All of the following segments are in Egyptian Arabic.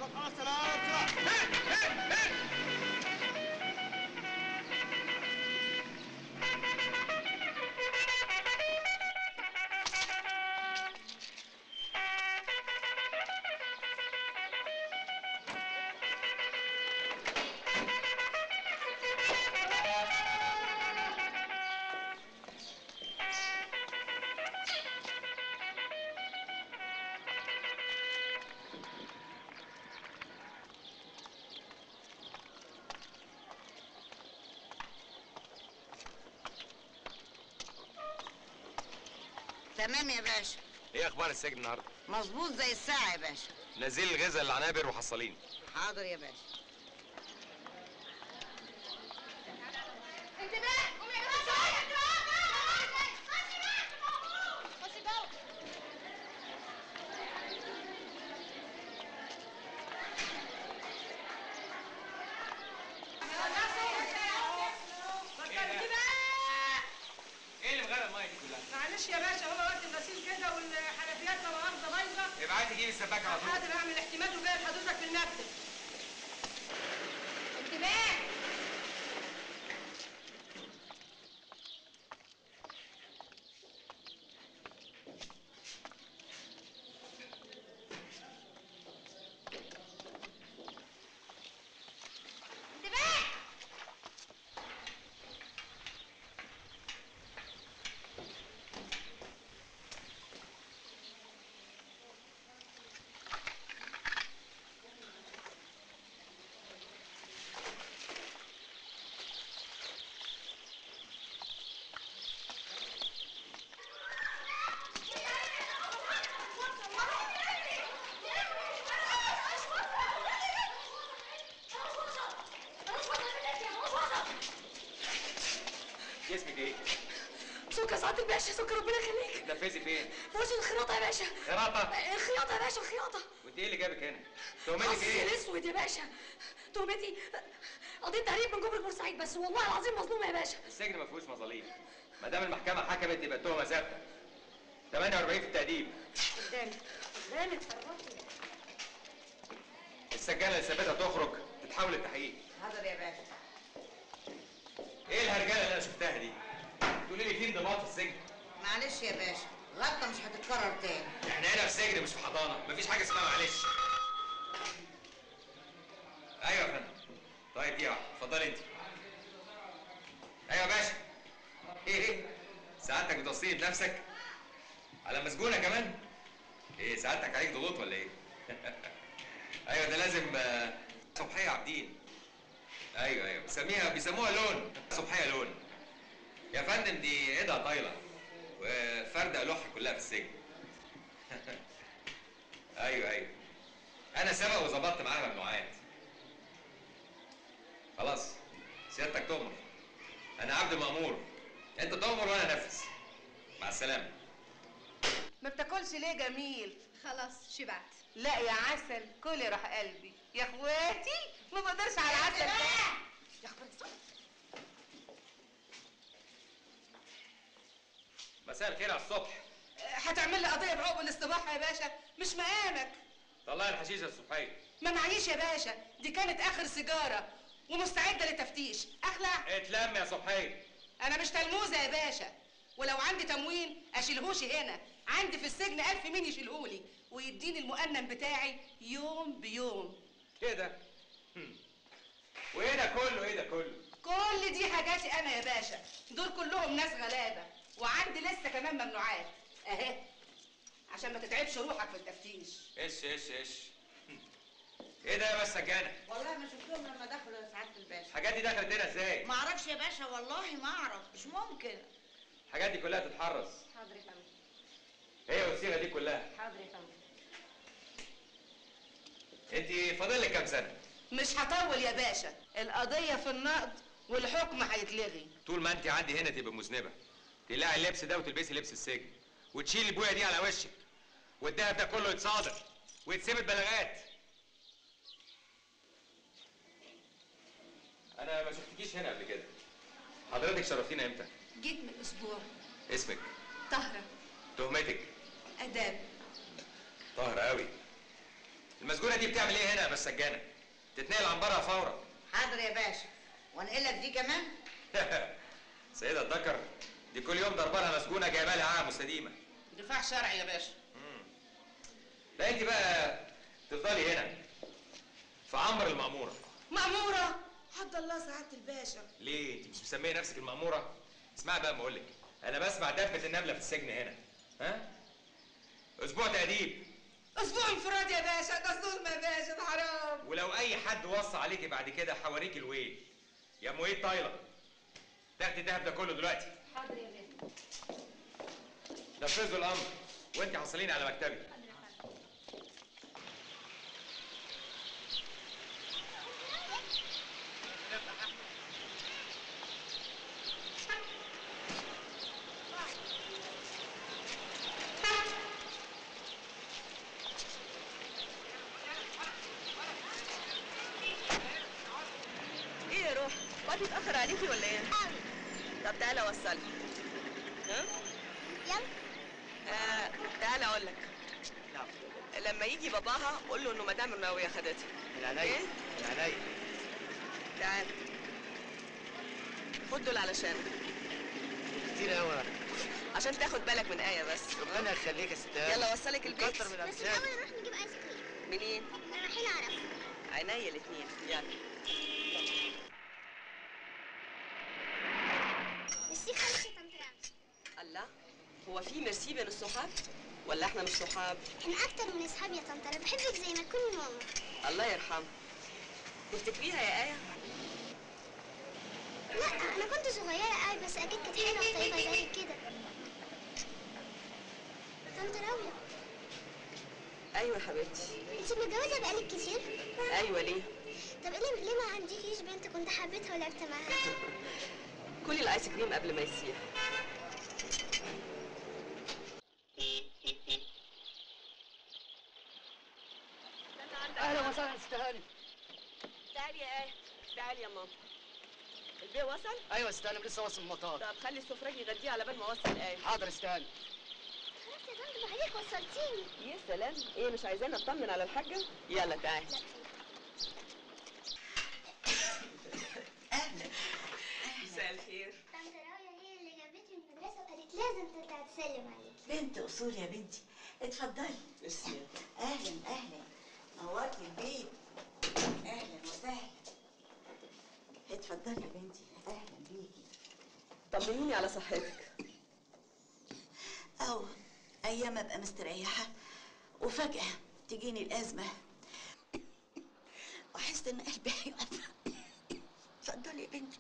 خلاص سلام تمام يا باشا ايه اخبار السجن النهارده مظبوط زي الساعة يا باشا نزيل الغذاء العنابر وحصالين حاضر يا باشا انتباه قومي يا جماعه شويه خشي جوه ايه اللي مغرق الميه دي كلها معلش يا باشا هو وقت الغسيل كده والحنفيات لا مؤاخذه بايظه ابعتي جيب السباك على طول حاضر اعمل احتمال وجاي لحضرتك في المكتب انتباه انتباه اسمك ايه سكر سعادة الباشا سكر ربنا يخليك تنفذي فين باشا الخياطة يا باشا خراطه الخياطة يا باشا الخياطة وانت ايه اللي جابك هنا تهمتك قصدي ايه الاسود يا باشا تهمتي قضيت تهريب من جمرك بورسعيد بس والله العظيم مظلومة يا باشا السجن ما فيهوش مظاليم ما دام المحكمه حكمت يبقى التهمه ثابته 48 في التأديب قدامي قدامي السجانه اللي ثابتها تخرج تتحول للتحقيق حاضر يا باشا ايه الهرجله اللي انا شفتها دي تقولي لي في انضباط في السجن معلش يا باشا غلطة مش هتتكرر تاني احنا هنا في سجن مش في حضانه مفيش حاجه اسمها معلش ايوه يا فندم طيب يا اتفضلي انت ايوه يا باشا ايه ايه سعادتك بتوصيني بنفسك على مسجونه كمان ايه سعادتك عليك ضغوط ولا ايه ايوه ده لازم آه، صبحيه عابدين ايوه ايوه بيسميها بيسموها لون صبحيه لون يا فندم دي ايدها طايله وفردة لوحة كلها في السجن ايوه ايوه انا سبق وظبطت معاها ممنوعات خلاص سيادتك تؤمر انا عبد المأمور انت تؤمر وانا انفذ مع السلامه ما بتاكلش ليه جميل خلاص شبعت لا يا عسل كلي راح قلبي يا اخواتي ما بقدرش على العسل ده يا اخبار مساء الخير على الصبح هتعمل لي قضيه بعقب الاستباحه يا باشا مش مقامك طلعي الحشيشه الصبحيه ما معيش يا باشا دي كانت اخر سيجاره ومستعده للتفتيش اخلع اتلم يا صبحيه انا مش تلموذه يا باشا ولو عندي تموين اشيلهوش هنا عندي في السجن الف مين يشيلهولي ويديني المؤنم بتاعي يوم بيوم كده هم. وايه ده كله ايه ده كله كل دي حاجاتي انا يا باشا دول كلهم ناس غلابه وعندي لسه كمان ممنوعات اهي عشان ما تتعبش روحك في التفتيش ايش ايش ايش هم. ايه ده يا بس سجانه والله ما شفتهم لما دخلوا يا سعادة الباشا الحاجات دي دخلت هنا ازاي ما اعرفش يا باشا والله ما اعرف مش ممكن الحاجات دي كلها تتحرص حاضر يا فندم هي والصيغه دي كلها حاضر يا فندم انت فاضل لك كام سنه مش هطول يا باشا القضيه في النقد والحكم هيتلغي طول ما انت عندي هنا تبقى مذنبه تقلعي اللبس ده وتلبسي لبس السجن وتشيلي البويه دي على وشك والدهب ده كله يتصادر ويتثبت بلاغات انا ما شفتكيش هنا قبل كده حضرتك شرفتينا امتى جيت من اسبوع اسمك طهرة تهمتك اداب طاهرة قوي المسجونه دي بتعمل ايه هنا يا بس سجانه تتنقل عن بره فورا حاضر يا باشا وانقلك دي كمان سيدة الذكر دي كل يوم ضربانها مسجونه جايبه لها عاهه مستديمه دفاع شرعي يا باشا لا انت بقى تفضلي هنا في عمر المأمورة مأمورة حد الله سعادة الباشا ليه انت مش مسميه نفسك المأمورة اسمعي بقى ما اقول لك انا بسمع دبة النملة في السجن هنا ها اسبوع تأديب اسبوع انفراد يا باشا ده ظلم يا باشا ده حرام ولو اي حد وصى عليكي بعد كده حواريك الويل يا ام ايه طايله تاخدي الدهب ده كله دلوقتي حاضر يا باشا نفذوا الامر وانت حصلين على مكتبي ايه يا روح وقت اتاخر عليكي ولا ايه طب تعالى اوصلك ها يلا آه تعالى اقول لك لما يجي باباها قول له انه مدام رناويه خدتها من إيه؟ عينيا من عينيا تعال خد دول علشانك كتير قوي عشان تاخد بالك من ايه بس ربنا يخليك يا ست هاني. يلا وصلك البيت كتر من بس امثالك الاول نروح نجيب ايس كريم منين رايحين اعرف عينيا الاثنين يلا ميرسي خالص يا طنط رامي الله هو في ميرسي بين الصحاب ولا احنا مش صحاب احنا اكتر من اصحابي يا طنط انا بحبك زي ما تكوني ماما الله يرحمه تفتكريها يا ايه لا انا كنت صغيره قوي بس اكيد كانت حلوه وطيبه زي كده طنط راوية ايوه يا حبيبتي انت متجوزه بقالك كتير ايوه ليه طب ليه ليه ما عندكيش بنت كنت حبيتها ولعبت معاها كلي الايس كريم قبل ما يسيح اهلا وسهلا ست هاني تعالي يا ايه تعالي يا ماما البيه وصل ايوه يا ست هاني لسه واصل من المطار طب خلي السفراج يغديه على بال ما اوصل ايه حاضر يا ست هاني خلاص يا طنط بعديك وصلتيني يا سلام ايه مش عايزانا اطمن على الحاجه يلا تعالي لا مساء الخير طنط راوية هي اللي جابتني المدرسه وقالت لازم تطلع تسلم عليك بنت اصول يا بنتي اتفضلي ميرسي اهلا اهلا نورتي البيت اهلا وسهلا اتفضلي يا بنتي اهلا بيكي طمنيني على صحتك او ايام ابقى مستريحه وفجاه تجيني الازمه واحس ان قلبي هيقف اتفضلي يا بنتي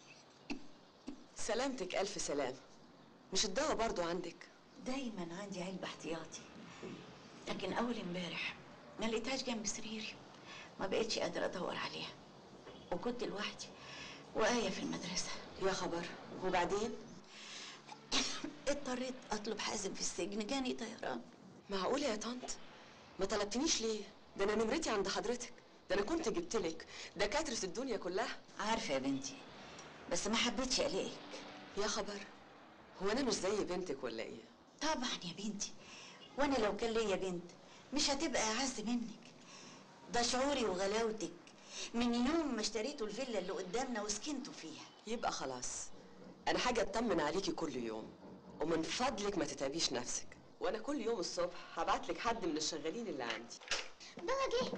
سلامتك الف سلام مش الدواء برضو عندك دايما عندي علبه احتياطي لكن اول امبارح ما لقيتهاش جنب سريري ما بقتش قادره ادور عليها وكنت لوحدي وآية في المدرسة يا خبر وبعدين اضطريت اطلب حازم في السجن جاني طيران معقوله يا طنط ما طلبتنيش ليه ده انا نمرتي عند حضرتك ده انا كنت جبت لك دكاتره الدنيا كلها عارفة يا بنتي بس ما حبيتش الاقيك يا خبر هو انا مش زي بنتك ولا ايه طبعا يا بنتي وانا لو كان ليا بنت مش هتبقى اعز منك ده شعوري وغلاوتك من يوم ما اشتريتوا الفيلا اللي قدامنا وسكنتوا فيها يبقى خلاص انا حاجه اطمن عليكي كل يوم ومن فضلك ما تتعبيش نفسك وانا كل يوم الصبح هبعت لك حد من الشغالين اللي عندي بابا جه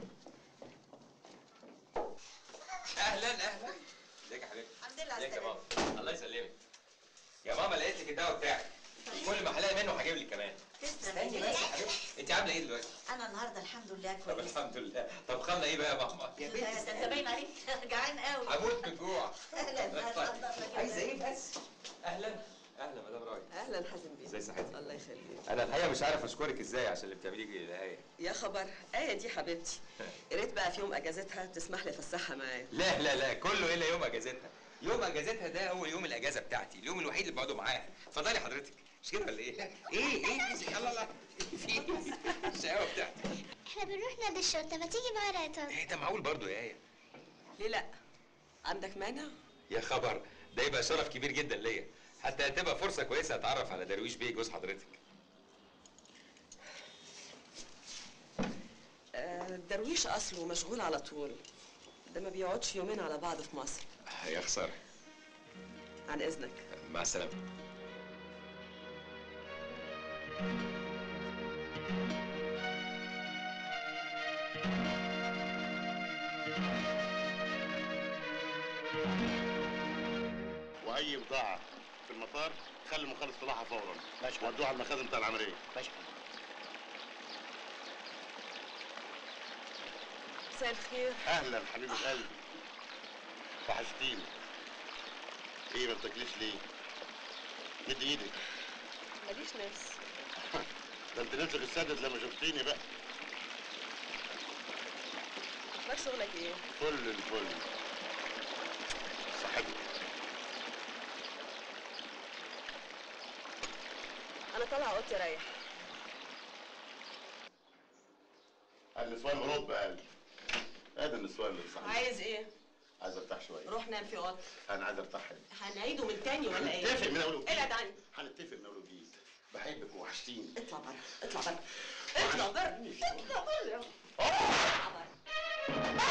اهلا اهلا ازيك يا حبيبتي الحمد لله على ازيك يا السلامة. ماما الله يسلمك يا ماما لقيت لك الدواء بتاعك كل ما هلاقي منه هجيب لك كمان تسلم استني بس يا حبيبتي انت عامله ايه دلوقتي انا النهارده الحمد لله طب كويس الحمد لله طب خلنا ايه بقى يا ماما يا بنتي ده انت باين عليك جعان قوي هموت من الجوع اهلا اهلا عايزه ايه بس اهلا اهلا مدام راجل اهلا حازم بيه ازي صحتك الله يخليك انا الحقيقه مش عارف اشكرك ازاي عشان اللي بتعمليه للهايه يا خبر ايه دي حبيبتي يا ريت بقى في يوم اجازتها تسمح لي افسحها معايا لا لا لا كله الا يوم اجازتها يوم اجازتها ده هو يوم الاجازه بتاعتي اليوم الوحيد اللي بقعده معاها اتفضلي حضرتك مش كده ولا ايه ايه ايه يلا لا في إيه؟ الشقاوه بتاعتي احنا بنروح نادي الشرطه ما تيجي معانا يا طنط ايه ده معقول برضه يا ايه ليه لا عندك مانع يا خبر ده يبقى شرف كبير جدا ليا حتى هتبقى فرصه كويسه اتعرف على درويش بيه جوز حضرتك آه درويش اصله مشغول على طول ده ما بيقعدش يومين على بعض في مصر يا خساره عن اذنك مع السلامه واي بضاعه في المطار خلي المخلص طلعها فورا ماشي. ودوها على المخازن بتاع العمليه ماشي مساء الخير اهلا حبيبه قلبي وحشتيني ايه ما بتاكليش ليه؟ مد ايدك ماليش نفس ده انت نفسك اتسدد لما شفتيني بقى اخبار شغلك ايه فل الفل صاحبي انا طالعه اوضتي اريح النسوان اوروبا قال ادي النسوان اللي صاحبي عايز ايه عايز ارتاح شويه روح نام في اوضتك انا عايز ارتاح هنا هنعيده من تاني ولا ايه هنتفق من اول وجديد ابعد عني هنتفق من اول وجديد بحبك وحشتيني اطلع بره اطلع بره اطلع بره اطلع بره اطلع بره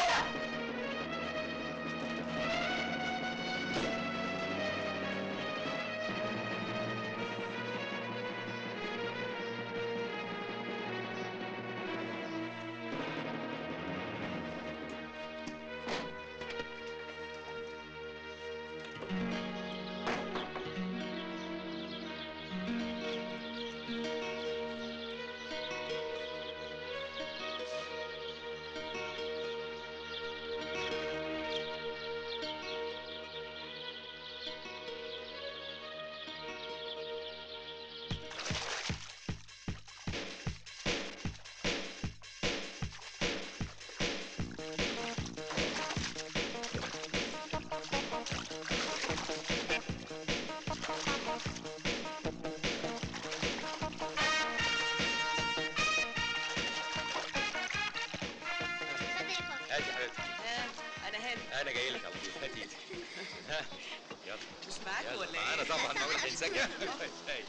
هاتي حبيبتي ها انا هنا انا جاي لك على طول هاتي ايدي ها يلا مش معاك يلا ولا معانا ايه طبعا ما اقول هنساك هاي.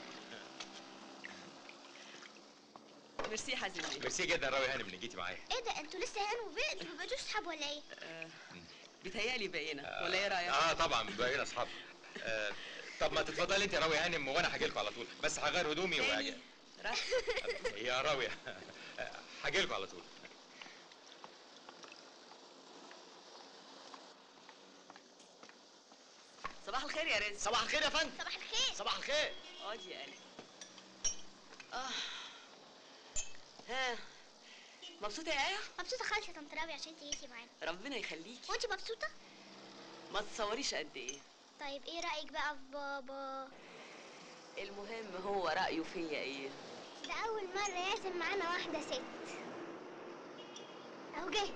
ميرسي يا حازم بيه. ميرسي جدا راوي هانم انك جيتي معايا ايه ده انتوا لسه هان وبيت انتوا ما بقيتوش صحاب ولا ايه؟ بيتهيألي بقينا ولا ايه رايك اه طبعا بقينا اصحاب آه طب ما تتفضلي انت يا راوي هانم وانا هاجي لكم على طول بس هغير هدومي وهاجي تاني راح يا راوية هاجي لكم على طول صباح الخير يا رزق صباح الخير يا فندم صباح الخير صباح الخير اقعد يا قلبي اه ها مبسوطة يا آية؟ مبسوطة خالص يا طنط راوي عشان انت جيتي معانا ربنا يخليكي وانت مبسوطة؟ ما تتصوريش قد ايه طيب ايه رأيك بقى في بابا؟ المهم هو رأيه فيا ايه ده أول مرة يعزم معانا واحدة ست أهو جه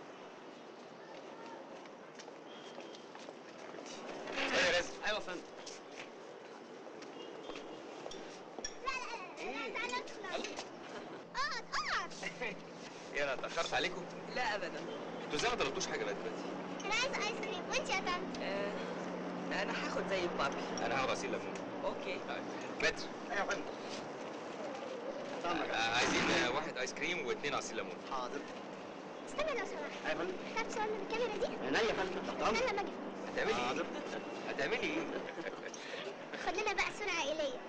ايه يا رزق ايوه يا فندم لا لا لا لا تعالى ادخل اقعد اقعد ايه انا اتاخرت عليكم لا ابدا انتوا ازاي ما طلبتوش حاجه لغايه دلوقتي أنا عايزة آيس كريم وانت يا طنط آه انا هاخد زي البابي انا هاخد عصير ليمون اوكي متر ايوه يا فندم سامعك آه، عايزين آه، واحد ايس كريم واثنين عصير ليمون حاضر استنى لو سمحت ايوه يا فندم تعرف تصورنا بالكاميرا دي؟ عينيا يا فندم تحت امرك استنى لما اجي هتعملي حاضر ايه هتعملي ايه خد لنا بقى صورة عائلية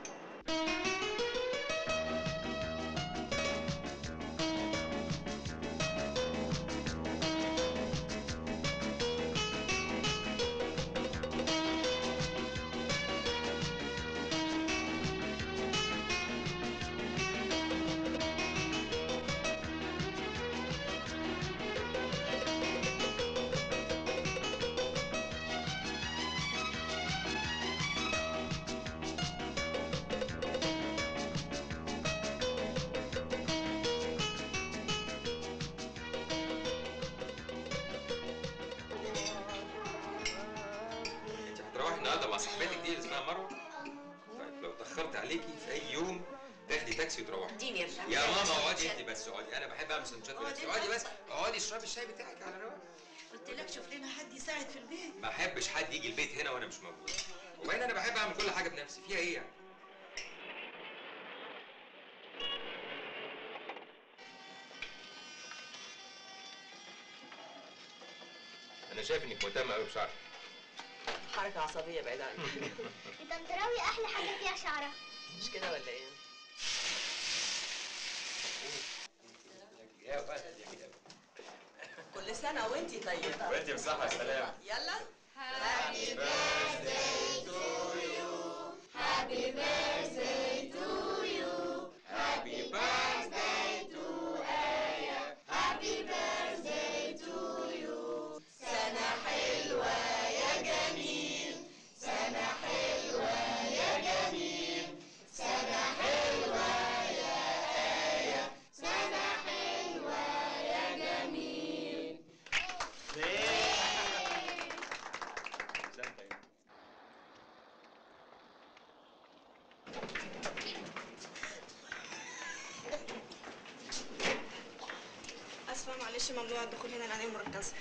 انت هتروحي النهارده مع صاحبتك دي اللي اسمها مروه طيب لو اتاخرت عليكي في اي يوم تاخدي تاكسي وتروحي اديني يا ماما اقعدي انت بس اقعدي انا بحب اعمل سندوتشات بنفسي اقعدي بس اقعدي اشربي الشاي بتاعك على رواق قلت لك شوف لنا حد يساعد في البيت ما احبش حد يجي البيت هنا وانا مش موجود وبعدين انا بحب اعمل كل حاجه بنفسي فيها ايه يعني انا شايف انك مهتمه قوي بشعرك حركة عصبية بعيد عنك الدنتراوي احلى حاجه فيها شعرها مش كده ولا ايه؟ يا ولد يا كل سنة وانتي طيبة وانت بصحة والسلامة يلا هابي بيرثداي اسفه معلش ممنوع الدخول هنا العنايه مركزه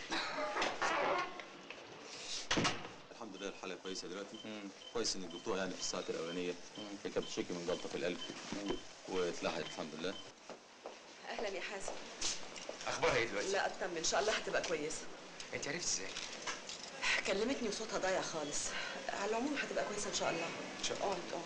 الحمد لله الحاله كويسه دلوقتي كويس ان الدكتور يعني في الساعات الاولانيه هي كانت بتشكي من جلطه في القلب واتلحقت الحمد لله اهلا يا حازم اخبارها ايه دلوقتي؟ لا اطمن ان شاء الله هتبقى كويسة انت عرفت ازاي؟ كلمتني وصوتها ضايع خالص على العموم هتبقى كويسة ان شاء الله ان شاء الله اقعد اقعد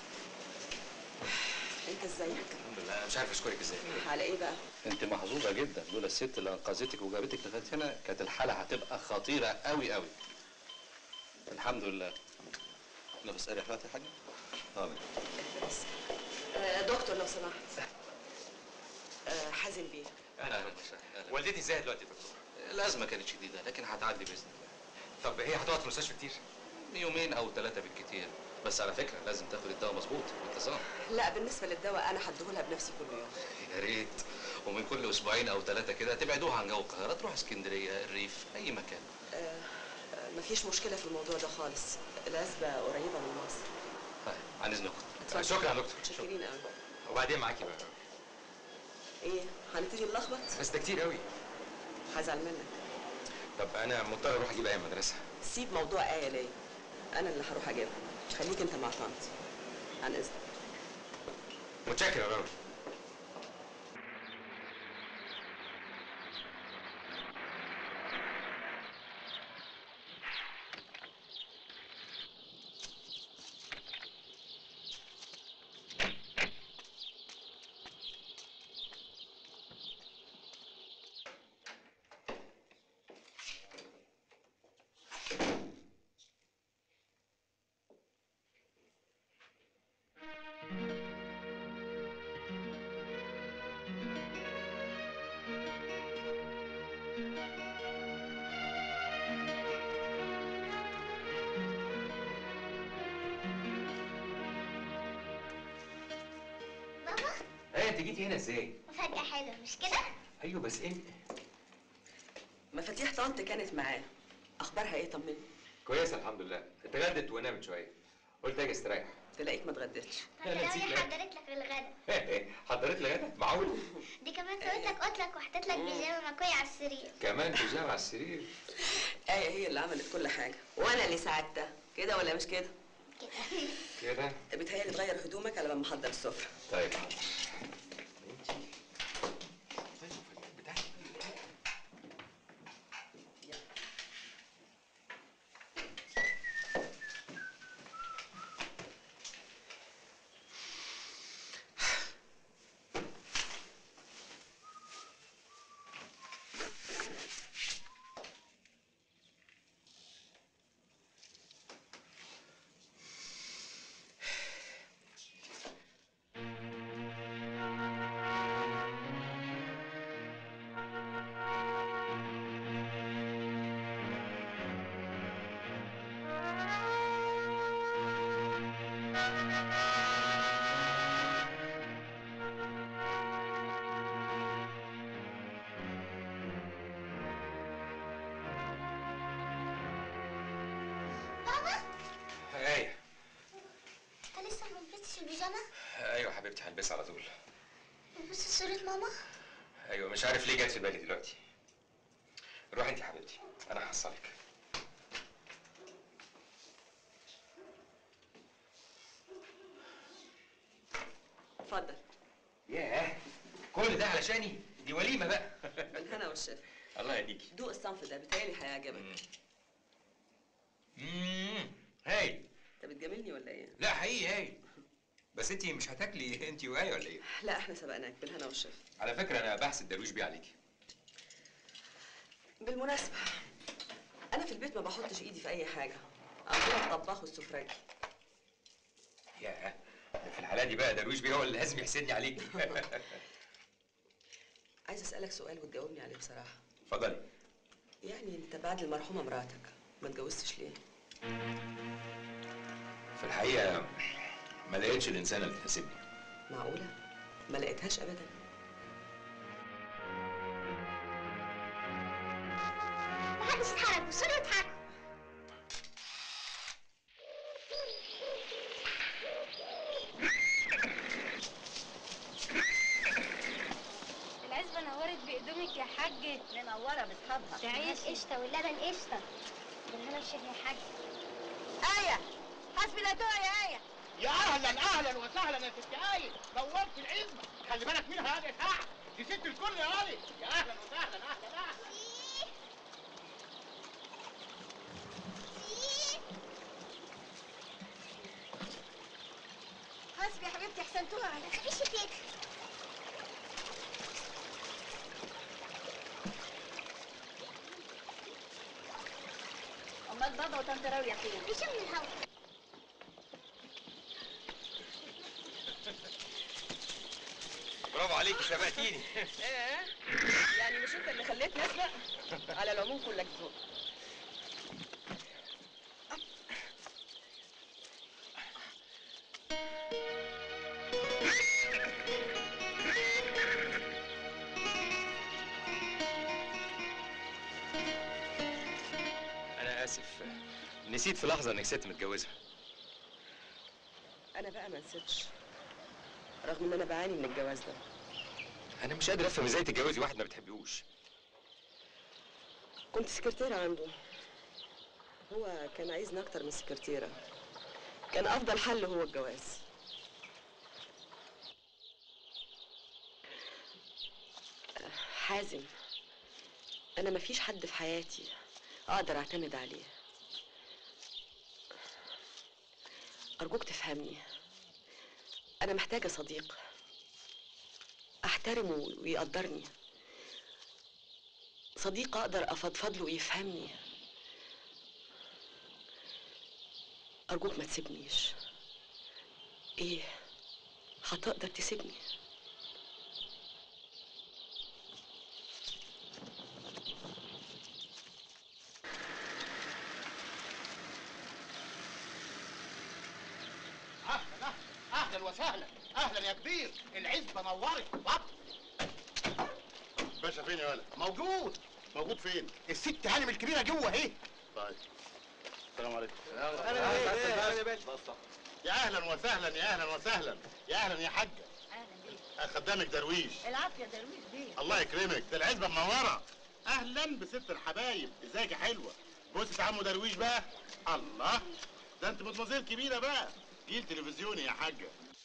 انت ازيك؟ الحمد لله انا مش عارف اشكرك ازاي على ايه بقى؟ انت محظوظه جدا لولا الست اللي انقذتك وجابتك لغايه هنا كانت الحاله هتبقى خطيره قوي قوي الحمد لله لا بس قاري حلوتي حاجه اه بس آه دكتور لو سمحت آه حازم بيه اهلا وسهلا والدتي ازاي دلوقتي يا دكتور؟ الازمه كانت شديده لكن هتعدي باذن الله طب هي هتقعد في المستشفى كتير؟ يومين او ثلاثه بالكتير بس على فكره لازم تاخد الدواء مظبوط بانتظام لا بالنسبة للدواء انا هديهولها بنفسي كل يوم يا ريت ومن كل اسبوعين او ثلاثه كده تبعدوها عن جو القاهره تروح اسكندريه الريف اي مكان آه آه، مفيش مشكلة في الموضوع ده خالص العزبة قريبة من مصر طيب عن اذنكم اتفضل. شكرا يا دكتور متشكرين قوي وبعدين معاكي بقى ايه هنبتدي نلخبط بس ده كتير قوي هزعل منك طب انا مضطر اروح اجيب اي مدرسه سيب موضوع آية ليا أنا اللي هروح أجيبها خليك أنت مع طنطي عن إذنك متشكر يا راجل بابا ايه انت جيتي هنا ازاي؟ مفاجأة حلوة مش كده؟ ايوه بس انت مفاتيح طنط كانت معاه أخبارها إيه طمني كويسه الحمد لله اتغدت ونامت شويه قلت اجي استريح تلاقيك ما اتغديتش أنا نسيت الدنتراوي لا. حضرت لك الغدا حضرت لي غدا معقول دي كمان سويت لك قطلك وحطيت لك بيجامة مكوية على السرير كمان بيجامه على السرير آية هي اللي عملت كل حاجة وأنا اللي ساعدتها كده ولا مش كده؟ كده كده بتهيألي تغير هدومك على ما محضر السفرة طيب بابا ايه انت لسه ما لبستش البيجامة؟ ايوه حبيبتي هلبسها على طول لبست صورة ماما؟ ايوه مش عارف ليه جت في بالي دلوقتي روحي انت يا حبيبتي انا هحصلك اتفضل ياه كل ده علشاني دي وليمه بقى بالهنا والشفا الله يهديكي دوق الصنف ده بتهيألي هيعجبك امم هاي انت بتجاملني ولا ايه؟ لا حقيقي هاي بس انت مش هتاكلي انت وآية ولا ايه؟ لا احنا سبقناك بالهنا والشفا على فكرة أنا بحسد درويش بيه عليكي بالمناسبة أنا في البيت ما بحطش إيدي في أي حاجة عندنا الطباخ والسفراجي ياه ده في الحالة دي بقى درويش بيه هو اللي لازم يحسدني عليكي عايز أسألك سؤال وتجاوبني عليه بصراحة اتفضلي يعني أنت بعد المرحومة مراتك ما اتجوزتش ليه؟ في الحقيقة ما لقيتش الإنسانة اللي تناسبني معقولة؟ ما لقيتهاش أبدا محدش يتحرك بصوا يضحكوا العزبة نورت بقدومك يا حاج منوره باصحابها تعيش قشطة واللبن قشطة بالهنا والشفا يا حاج ايه حسبي لا تقع يا ايه يا اهلا اهلا وسهلا يا ست آية نورت العزبة خلي بالك منها هذه ساعة دي ست الكل يا غالي يا اهلا وسهلا اهلا اهلا حسبي يا حبيبتي احسن تقعي ما تخافيش يا تيتا امال بابا وطنط راويه فين بشم الهوا برافو عليكي سبقتيني إيه؟ يعني مش أنت اللي خليتني أسبق؟ على العموم كلك ذوق أنا آسف نسيت في لحظة إنك ست متجوزة أنا بقى ما نسيتش رغم إن أنا بعاني من الجواز ده أنا مش قادر أفهم إزاي تتجوزي واحد ما بتحبيهوش كنت سكرتيرة عنده هو كان عايزني أكتر من سكرتيرة كان أفضل حل هو الجواز آه، حازم أنا مفيش حد في حياتي أقدر أعتمد عليه أرجوك تفهمني أنا محتاجة صديق أحترمه ويقدرني صديق أقدر أفضفض له ويفهمني أرجوك ما تسيبنيش إيه هتقدر تسيبني اهلا اهلا اهلا وسهلا اهلا يا كبير العزبة نورت بط باشا فين يا ولد؟ موجود موجود فين؟ الست هانم الكبيرة جوه اهي طيب السلام عليكم يا اهلا وسهلا يا اهلا وسهلا يا اهلا يا حاجة اهلا بيك خدامك درويش العافيه درويش بيه الله يكرمك ده العزبه منوره اهلا بست الحبايب ازيك يا حلوة بص يا عمو درويش بقى الله ده انت مدمزيل كبيرة بقى جيل تلفزيوني يا حاجة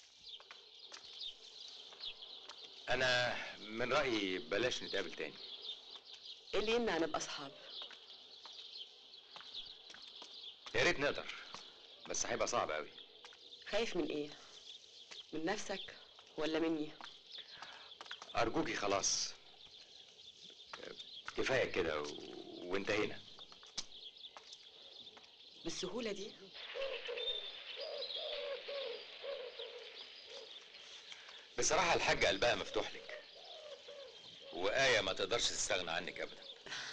أنا من رأيي بلاش نتقابل تاني إيه اللي يمنع نبقى أصحاب يا ريت نقدر بس هيبقى صعب قوي خايف من إيه من نفسك ولا مني أرجوكي خلاص كفاية كده و... وانتهينا بالسهولة دي بصراحة الحاجة قلبها مفتوح لك وآية ما تقدرش تستغنى عنك أبدا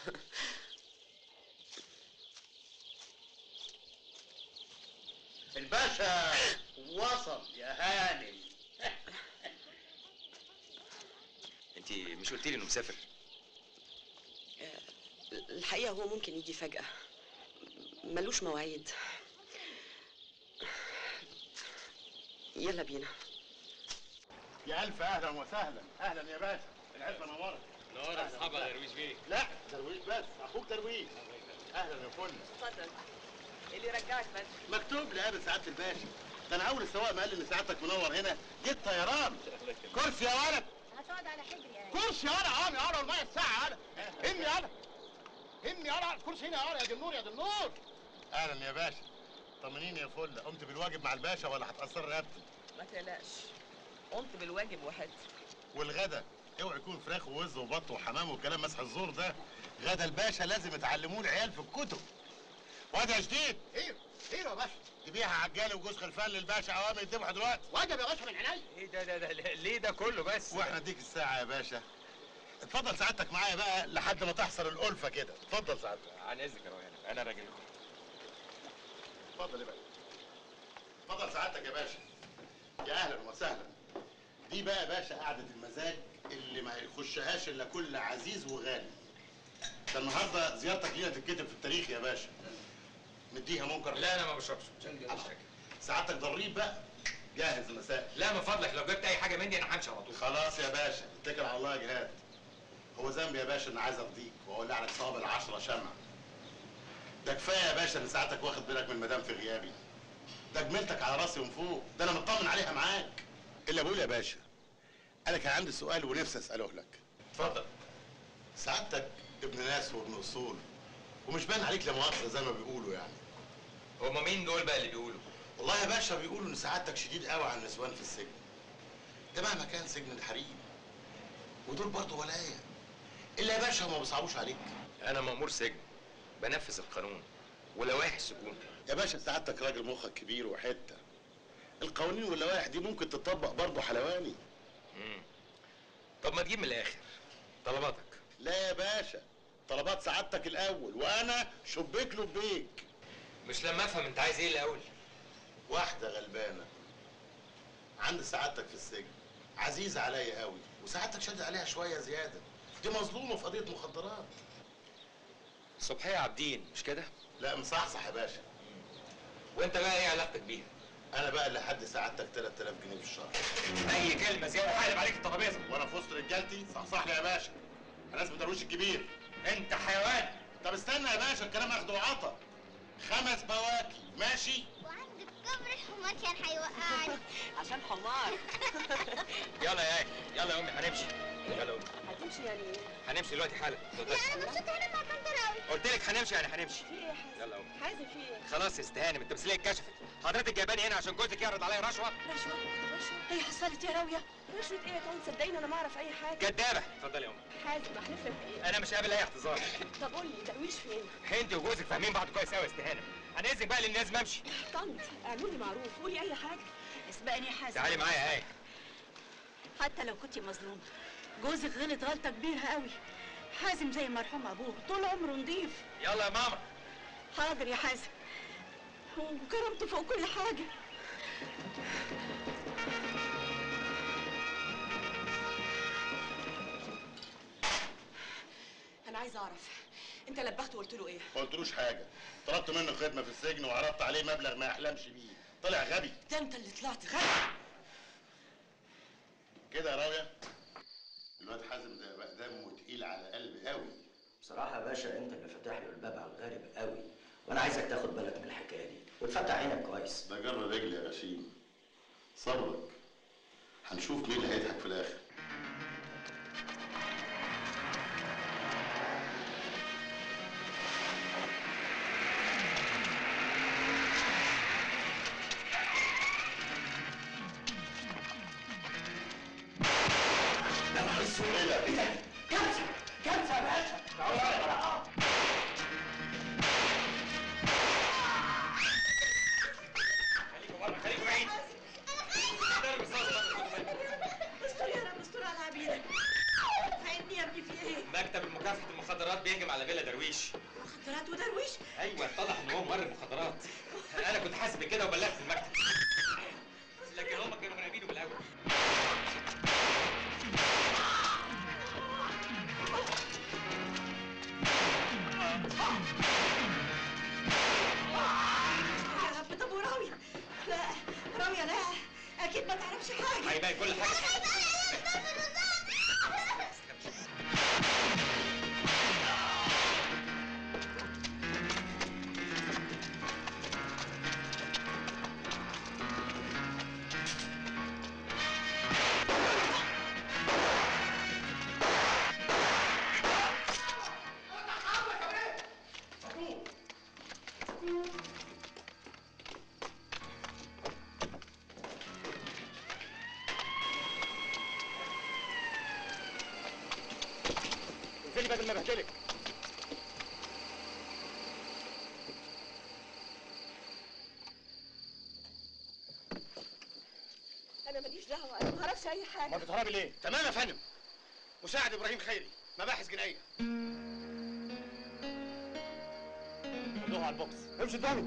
الباشا وصل يا هانم انت مش قلتي لي انه مسافر الحقيقة هو ممكن يجي فجأة ملوش مواعيد يلا بينا يا الف اهلا وسهلا اهلا يا باشا العزبة نورت نور اصحابها درويش بيه لا درويش بس اخوك درويش اهلا يا فل اتفضل اللي يرجعك بدري مكتوب لي قابل سعاده الباشا ده انا اول السواق ما قال لي ان سعادتك منور هنا جيت طيران كرسي يا ولد تقعد على حجري يعني كرسي انا انا انا الميه الساعه انا اني انا اني انا الكرسي هنا انا يا دنور يا دنور اهلا يا باشا طمنيني يا فل قمت بالواجب مع الباشا ولا هتاثر رقبتي ما تقلقش قمت بالواجب وحدت والغدا اوعى يكون فراخ ووز وبط وحمام والكلام مسح الزور ده غدا الباشا لازم يتعلموه العيال في الكتب واد يا جديد ايه ايه يا باشا تبيعها عجاله وجوز خلفان للباشا اوامر يذبحوا دلوقتي واجب يا باشا من عينيا ايه ده ده ده ليه ده كله بس واحنا اديك الساعه يا باشا اتفضل سعادتك معايا بقى لحد ما تحصل الالفه كده اتفضل سعادتك عن اذنك يا رويان انا راجل اتفضل يا باشا اتفضل سعادتك يا باشا يا اهلا وسهلا دي بقى يا باشا قعده المزاج اللي ما يخشهاش الا كل عزيز وغالي ده النهارده زيارتك لينا تتكتب في التاريخ يا باشا مديها منكر لا انا ما بشربش سعادتك ضريب بقى جاهز المساء لا من فضلك لو جبت اي حاجه مني انا همشي على طول خلاص يا باشا اتكل على الله يا جهاد هو ذنبي يا باشا ان عايز ارضيك واولع لك صواب العشرة شمع ده كفايه يا باشا ان ساعتك واخد بالك من المدام في غيابي ده جميلتك على راسي من فوق ده انا مطمن عليها معاك الا بقول يا باشا انا كان عندي سؤال ونفسي اساله لك اتفضل سعادتك ابن ناس وابن اصول ومش باين عليك لا مؤاخذه زي ما بيقولوا يعني هما مين دول بقى اللي بيقولوا والله يا باشا بيقولوا ان سعادتك شديد قوي على النسوان في السجن ده مهما كان سجن الحريم ودول برضه ولايه الا يا باشا هم ما بيصعبوش عليك انا مأمور سجن بنفذ القانون ولوائح السجون يا باشا سعادتك راجل مخك كبير وحته القوانين واللوائح دي ممكن تطبق برضه حلواني مم. طب ما تجيب من الاخر طلباتك لا يا باشا طلبات سعادتك الاول وانا شبيك لبيك مش لما افهم انت عايز ايه الاول واحده غلبانه عند سعادتك في السجن عزيزه عليا قوي وسعادتك شد عليها شويه زياده دي مظلومه في قضيه مخدرات صبحيه عابدين مش كده لا مصحصح يا باشا وانت بقى ايه علاقتك بيها انا بقى اللي حد سعادتك 3000 جنيه في الشهر اي كلمه زياده هقلب عليك الترابيزه وانا في وسط رجالتي صحصح لي يا باشا انا اسمي درويش الكبير انت حيوان طب استنى يا باشا الكلام اخده وعطا خمس بواكي ماشي وعند الكبر الحمار كان هيوقعني عشان حمار يلا يا ايه يلا يا امي هنمشي يلا يا امي هتمشي يعني ايه؟ هنمشي دلوقتي حالا لا انا مبسوطه هنا مع طنط راوي قلت لك هنمشي يعني هنمشي في ايه يا حازم؟ يلا يا امي حازم في ايه؟ خلاص يا استهانم التمثيليه اتكشفت حضرتك جايباني هنا عشان جوزك يعرض عليا رشوه رشوة رشوة هي حصلت يا راوية رشوة ايه يا طنط صدقيني انا ما اعرف اي حاجة كدابه اتفضلي يا امي حازم احلف لك بايه؟ انا مش قابل اي اعتذار طب قول لي درويش فين؟ انت وجوزك فاهمين بعض كويس قوي يا استهانم انا اذنك بقى لان لازم امشي طنط اعملي معروف قولي اي حاجة اسبقني يا حازم تعالي معايا يا ايه حتى لو كنت مظلومة جوزك غلط غلطة كبيرة قوي حازم زي مرحوم أبوه طول عمره نضيف يلا يا ماما حاضر يا حازم وكرمته فوق كل حاجة انا عايزة اعرف انت لبخت وقلت له ايه؟ ما قلتلوش حاجه طلبت منه خدمه في السجن وعرضت عليه مبلغ ما يحلمش بيه طلع غبي ده انت اللي طلعت غبي كده يا راويه الواد حازم ده بقى دمه تقيل على قلبي قوي بصراحة يا باشا أنت اللي فاتح له الباب على الغارب قوي وأنا عايزك تاخد بالك من الحكاية دي وتفتح عينك كويس ده جر رجلي يا غشيم صبرك هنشوف مين اللي هيضحك في الاخر يا نهار اسود ايه ده؟ إيه ده؟ كارثة كارثة يا باشا خليكوا بره خليكوا بعيد ضرب الصوص استر يا رب استر على عبيدك فاهمني يا ابني في ايه؟ مكتب مكافحه المخدرات بيهجم على فيلا درويش مخدرات ودرويش ايوه اتضح ان هو مورد مخدرات انا كنت حاسس بكده وبلغت المكتب لكن هم كانوا مراقبينه من الاول يا رب طب وراوية لا راوية لا اكيد ما تعرفش حاجة هيبان كل حاجه اقفلي بدل ما بهدلك انا ماليش دعوه انا ما اعرفش اي حاجه ما بتهربي ليه؟ تمام يا فندم مساعد ابراهيم خيري مباحث جنائيه خدوها على البوكس امشي قدامي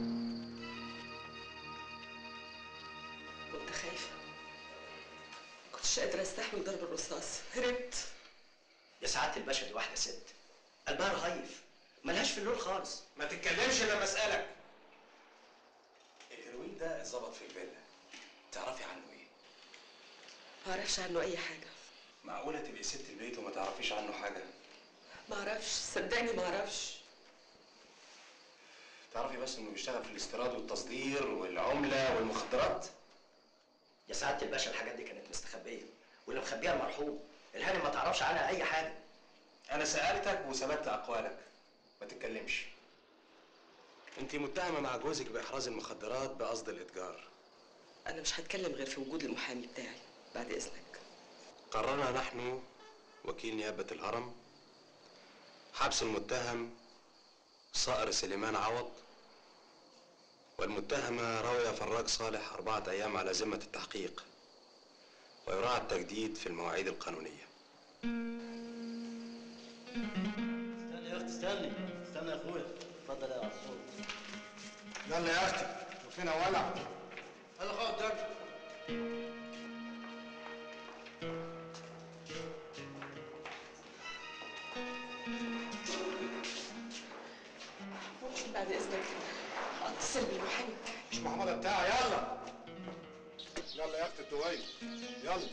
كنت خايفه كنتش قادره استحمل ضرب الرصاص هربت يا سعاده الباشا دي واحده ست قلبها رهيف ملهاش في اللون خالص ما تتكلمش لما اسالك الهيروين ده اتظبط في الفيلا تعرفي عنه ايه ما اعرفش عنه اي حاجه معقوله تبقي ست البيت وما تعرفيش عنه حاجه ما اعرفش صدقني ما اعرفش تعرفي بس انه بيشتغل في الاستيراد والتصدير والعمله والمخدرات يا سعاده الباشا الحاجات دي كانت مستخبيه واللي مخبيها المرحوم الهانم ما تعرفش عنها اي حاجه انا سالتك وثبت اقوالك ما تتكلمش انت متهمه مع جوزك باحراز المخدرات بقصد الاتجار انا مش هتكلم غير في وجود المحامي بتاعي بعد اذنك قررنا نحن وكيل نيابه الهرم حبس المتهم صائر سليمان عوض والمتهمة راوية فراج صالح أربعة أيام على ذمة التحقيق ويراعى التجديد في المواعيد القانونية استنى يا اختي استني استنى يا اخويا اتفضل يا عصفور يلا يا اختي وفينا ولع يلا خد قدامي ممكن بعد اذنك اتصل بالمحامي بتاعي مش محمد بتاعي يلا يلا يا اختي التويل يلا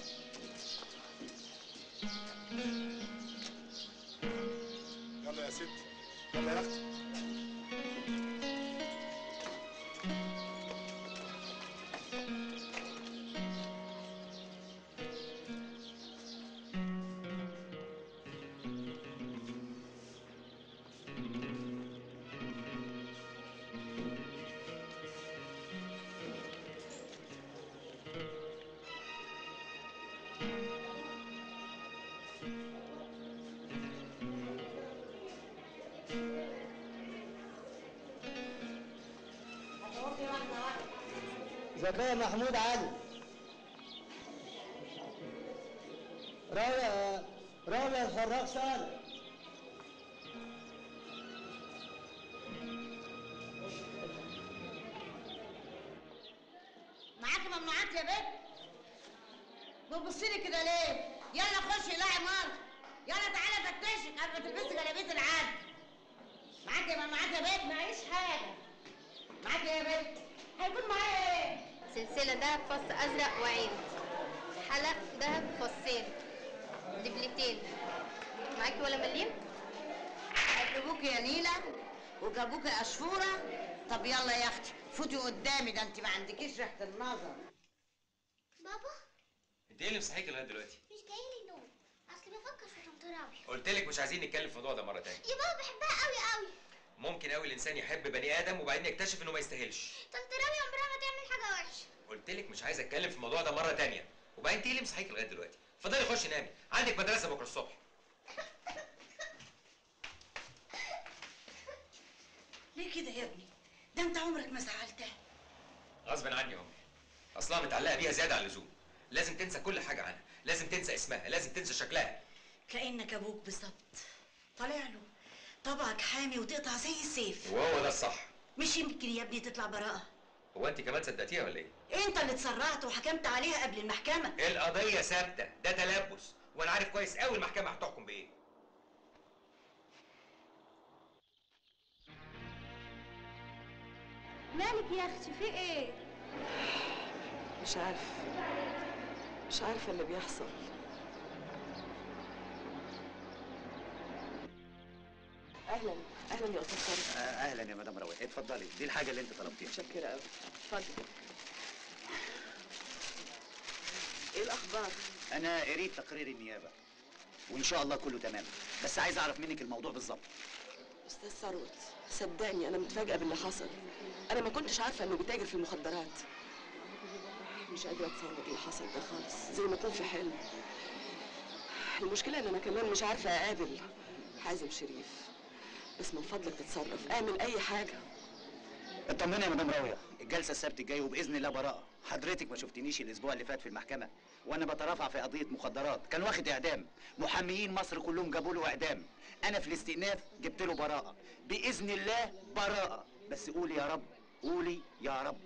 يلا يا ستي يلا يا اختي زكريا محمود علي راوية راوية الفراغ صالح معاكي ممنوعات يا بنت بتبصي لي كده ليه يلا خشي لاعي مار يلا تعالى فتشك قبل ما تلبسي جلابيه العاد معاكي ممنوعات يا بنت معيش حاجه معاكي إيه يا بنت هيكون معايا ايه سلسلة دهب فص أزرق وعين حلق دهب فصين دبلتين معاكي ولا مليم؟ قلبوك يا نيلة وجابوك يا أشفورة طب يلا يا أختي فوتي قدامي ده أنت ما عندكيش ريحة النظر بابا انت ايه اللي مصحيك لغايه دلوقتي؟ مش جاي لي نوم اصل بفكر في طنط راوي قلت لك مش عايزين نتكلم في الموضوع ده مره تانية يا بابا بحبها قوي قوي ممكن قوي الانسان يحب بني ادم وبعدين يكتشف انه ما يستاهلش طنط راوي عمرها ما تعمل حاجه وحشه قلت لك مش عايز اتكلم في الموضوع ده مره تانية وبعدين انت ايه اللي مصحيك لغايه دلوقتي اتفضلي خشي نامي عندك مدرسه بكره الصبح ليه كده يا ابني ده انت عمرك ما زعلتها غصب عني يا امي اصلها متعلقه بيها زياده عن اللزوم لازم تنسى كل حاجه عنها لازم تنسى اسمها لازم تنسى شكلها كانك ابوك بالظبط طالع له طبعك حامي وتقطع زي السيف وهو ده الصح مش يمكن يا ابني تطلع براءه هو انت كمان صدقتيها ولا ايه انت اللي اتسرعت وحكمت عليها قبل المحكمه القضيه ثابته ده تلبس وانا عارف كويس قوي المحكمه هتحكم بايه مالك يا اختي في ايه مش عارف مش عارفه اللي بيحصل اهلا اهلا يا استاذ خالد اهلا يا مدام روي اتفضلي دي الحاجه اللي انت طلبتيها متشكره قوي اتفضل ايه الاخبار انا قريت تقرير النيابه وان شاء الله كله تمام بس عايز اعرف منك الموضوع بالظبط استاذ ثروت صدقني انا متفاجئه باللي حصل انا ما كنتش عارفه انه بيتاجر في المخدرات مش قادره اتصور اللي حصل ده خالص زي ما يكون في حلم المشكله ان انا كمان مش عارفه اقابل حازم شريف بس من فضلك تتصرف اعمل اي حاجه اطمني يا مدام راويه الجلسه السبت الجاي وباذن الله براءه حضرتك ما شفتنيش الاسبوع اللي فات في المحكمه وانا بترافع في قضيه مخدرات كان واخد اعدام محاميين مصر كلهم جابوا له اعدام انا في الاستئناف جبت له براءه باذن الله براءه بس قولي يا رب قولي يا رب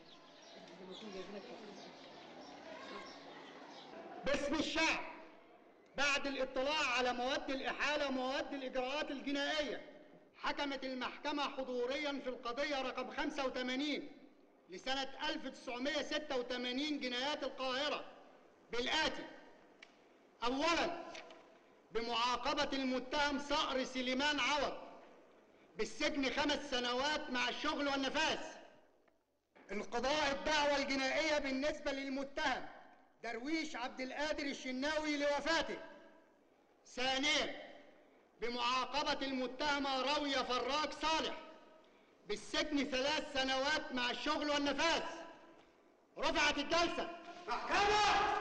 باسم الشعب بعد الاطلاع على مواد الإحالة ومواد الإجراءات الجنائية حكمت المحكمة حضوريا في القضية رقم 85 لسنة 1986 جنايات القاهرة بالآتي أولا بمعاقبة المتهم صقر سليمان عوض بالسجن خمس سنوات مع الشغل والنفاذ انقضاء الدعوى الجنائية بالنسبة للمتهم درويش عبد القادر الشناوي لوفاته ثانيا بمعاقبة المتهمة راوية فراج صالح بالسجن ثلاث سنوات مع الشغل والنفاذ رفعت الجلسة محكمة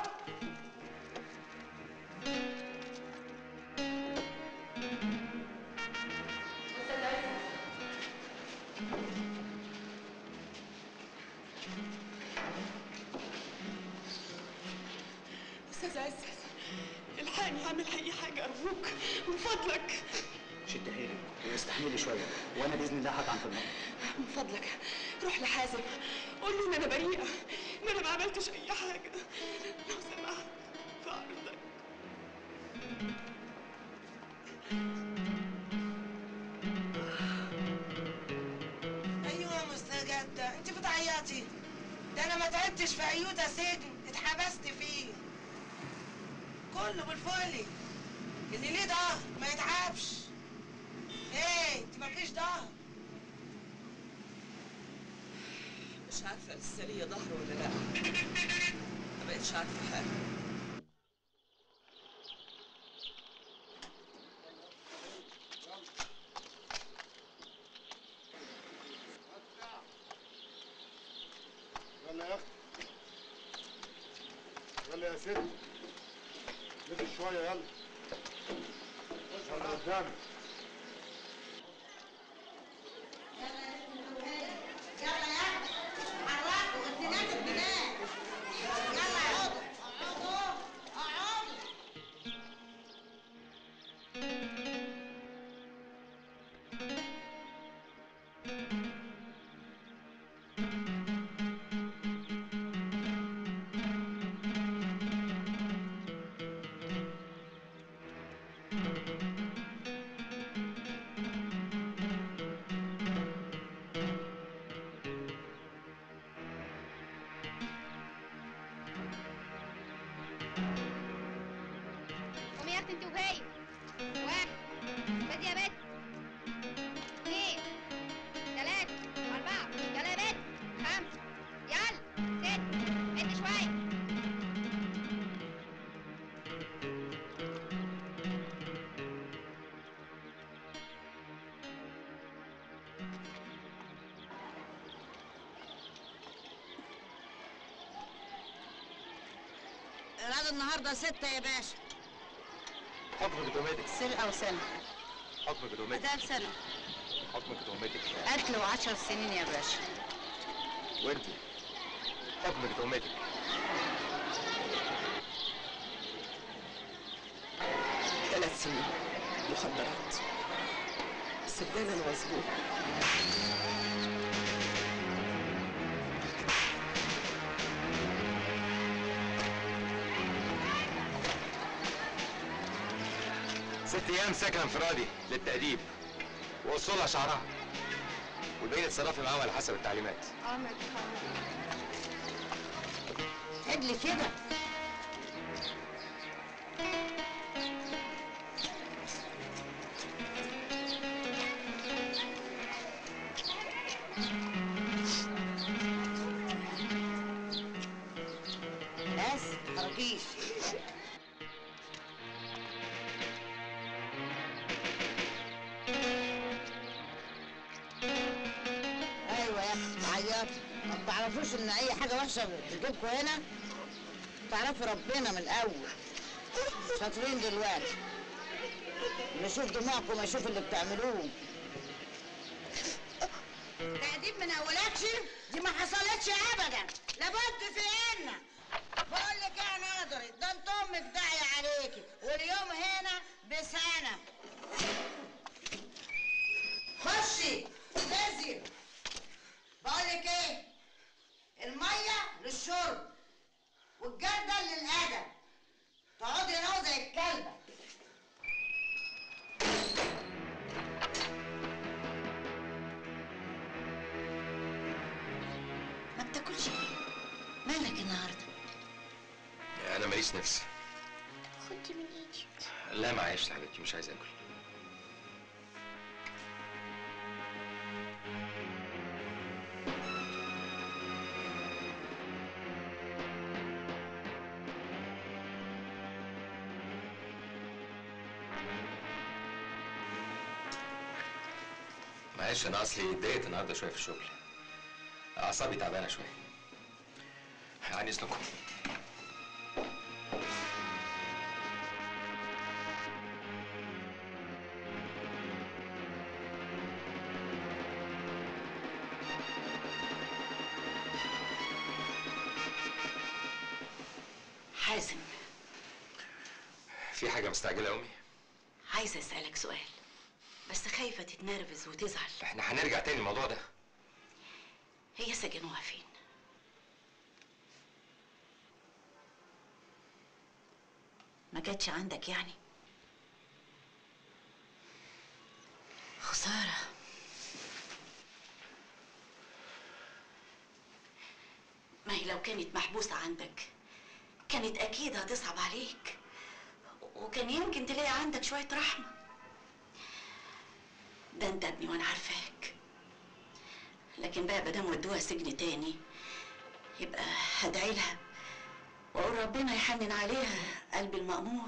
استاذ عزت الحقني اعمل اي حاجه ارجوك من فضلك شد حيلك واستحملي شويه وانا باذن الله هطعن في الموضوع من فضلك روح لحازم قول له ان انا بريئه ان انا ما عملتش اي حاجه لو سمحت في عرضك ايوه يا مستجدة انت بتعيطي ده انا ما تعبتش في ايوتا سجن اتحبست فيه كله بالفولي اللي ليه ظهر ما يتعبش ايه انت مالكيش ظهر مش عارفه لسه ليا ظهر ولا لا ما بقتش عارفه حاجه يلا يا اختي يلا يا ست نزل شويه يلا يلا قدامي يلا يا حركوا انت نازل بلاد يلا اقعدوا اقعدوا اقعدوا قومي يا اختي انت وهي واحد بدي يا بت اثنين ثلاثة أربعة يلا يا بت خمسة يلا ست عد شوية الغدا النهارده ستة يا باشا حكم بتهمتك سرقة وسنة حكم بتهمتك آداب سنة حكم بتهمتك قتل وعشر سنين يا باشا وانت حكم بتهمتك ثلاث سنين مخدرات سجانا وزبون ست ايام سكن انفرادي للتأديب ووصولها شعرها والباقي اتصرفي معاهم على حسب التعليمات عدل كده بس متحركيش ايوه يا اخي عيطت ما تعرفوش ان اي حاجه وحشه بتجيبكوا هنا تعرفوا ربنا من الاول شاطرين دلوقتي نشوف دموعكم اشوف اللي بتعملوه تقديم من اولادش دي ما حصلتش ابدا لابد في ان بقول لك ايه يا نظري ده انت امك داعيه عليكي واليوم هنا بسنه خشي نزل بقول لك ايه الميه للشرب والجردل للادب تقعدي هنا زي الكلبه ما بتاكلش ليه؟ مالك النهارده؟ انا ماليش نفس خدي من ايدي لا معيش يا حبيبتي مش عايز اكل معلش انا اصلي اتضايقت النهارده شويه في الشغل اعصابي تعبانه شويه عن اذنكم حازم في حاجه مستعجله يا امي عايزه اسالك سؤال بس خايفه تتنرفز وتزعل احنا هنرجع تاني الموضوع ده هي سجنوها فين ما جاتش عندك يعني خساره ما هي لو كانت محبوسه عندك كانت اكيد هتصعب عليك وكان يمكن تلاقي عندك شويه رحمه ده انت ابني وانا عارفاك لكن بقى مادام ودوها سجن تاني يبقى هدعي لها واقول ربنا يحنن عليها قلب المأمور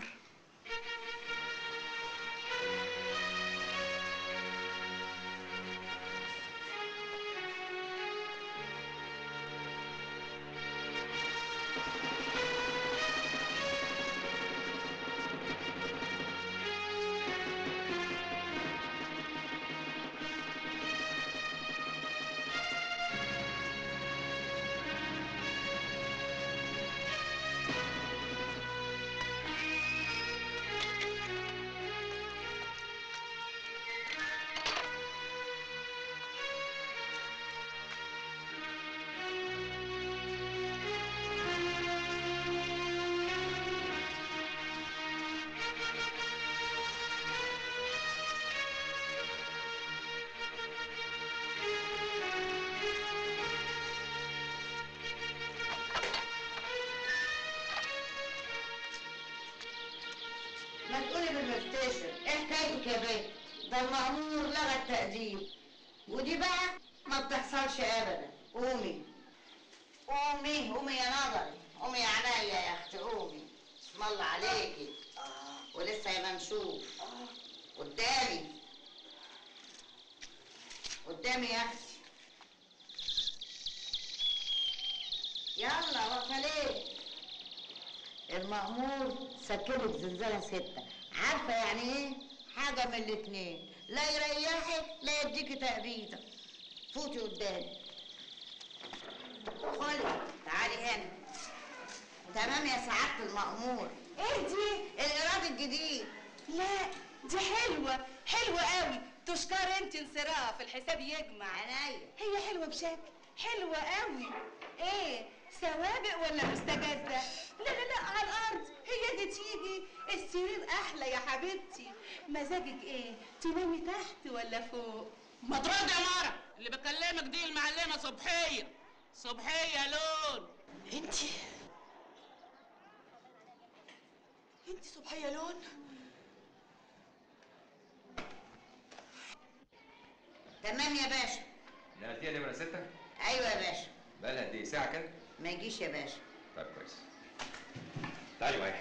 ما تقولي بالمفتشر ايه حكايتك يا بيه ده المأمور لغى التقديم ودي بقى ما بتحصلش ابدا قومي قومي قومي يا نظري قومي يا عينيا يا اختي قومي اسم الله عليكي ولسه يا منشوف قدامي قدامي يا اختي يلا واقفه ليه المأمور سكنك زنزانة ستة عارفة يعني ايه؟ حاجة من الاتنين لا يريحك لا يديكي تأبيدة فوتي قدامي خلي تعالي هنا تمام يا سعادة المأمور ايه دي؟ الإيراد الجديد لا دي حلوة حلوة قوي تشكر انت انصراف الحساب يجمع عينيا هي حلوة بشكل حلوة قوي ايه سوابق ولا مستجدة لا لا لا على الارض هي دي تيجي السرير احلى يا حبيبتي مزاجك ايه تنامي تحت ولا فوق ما ترد يا مارا اللي بكلمك دي المعلمه صبحيه صبحيه لون انتي انتي صبحية لون تمام يا باشا نقلتيها نمره سته ايوه يا باشا بقالها قد ايه ساعه كده ما يجيش يا باشا طيب كويس تعالي معايا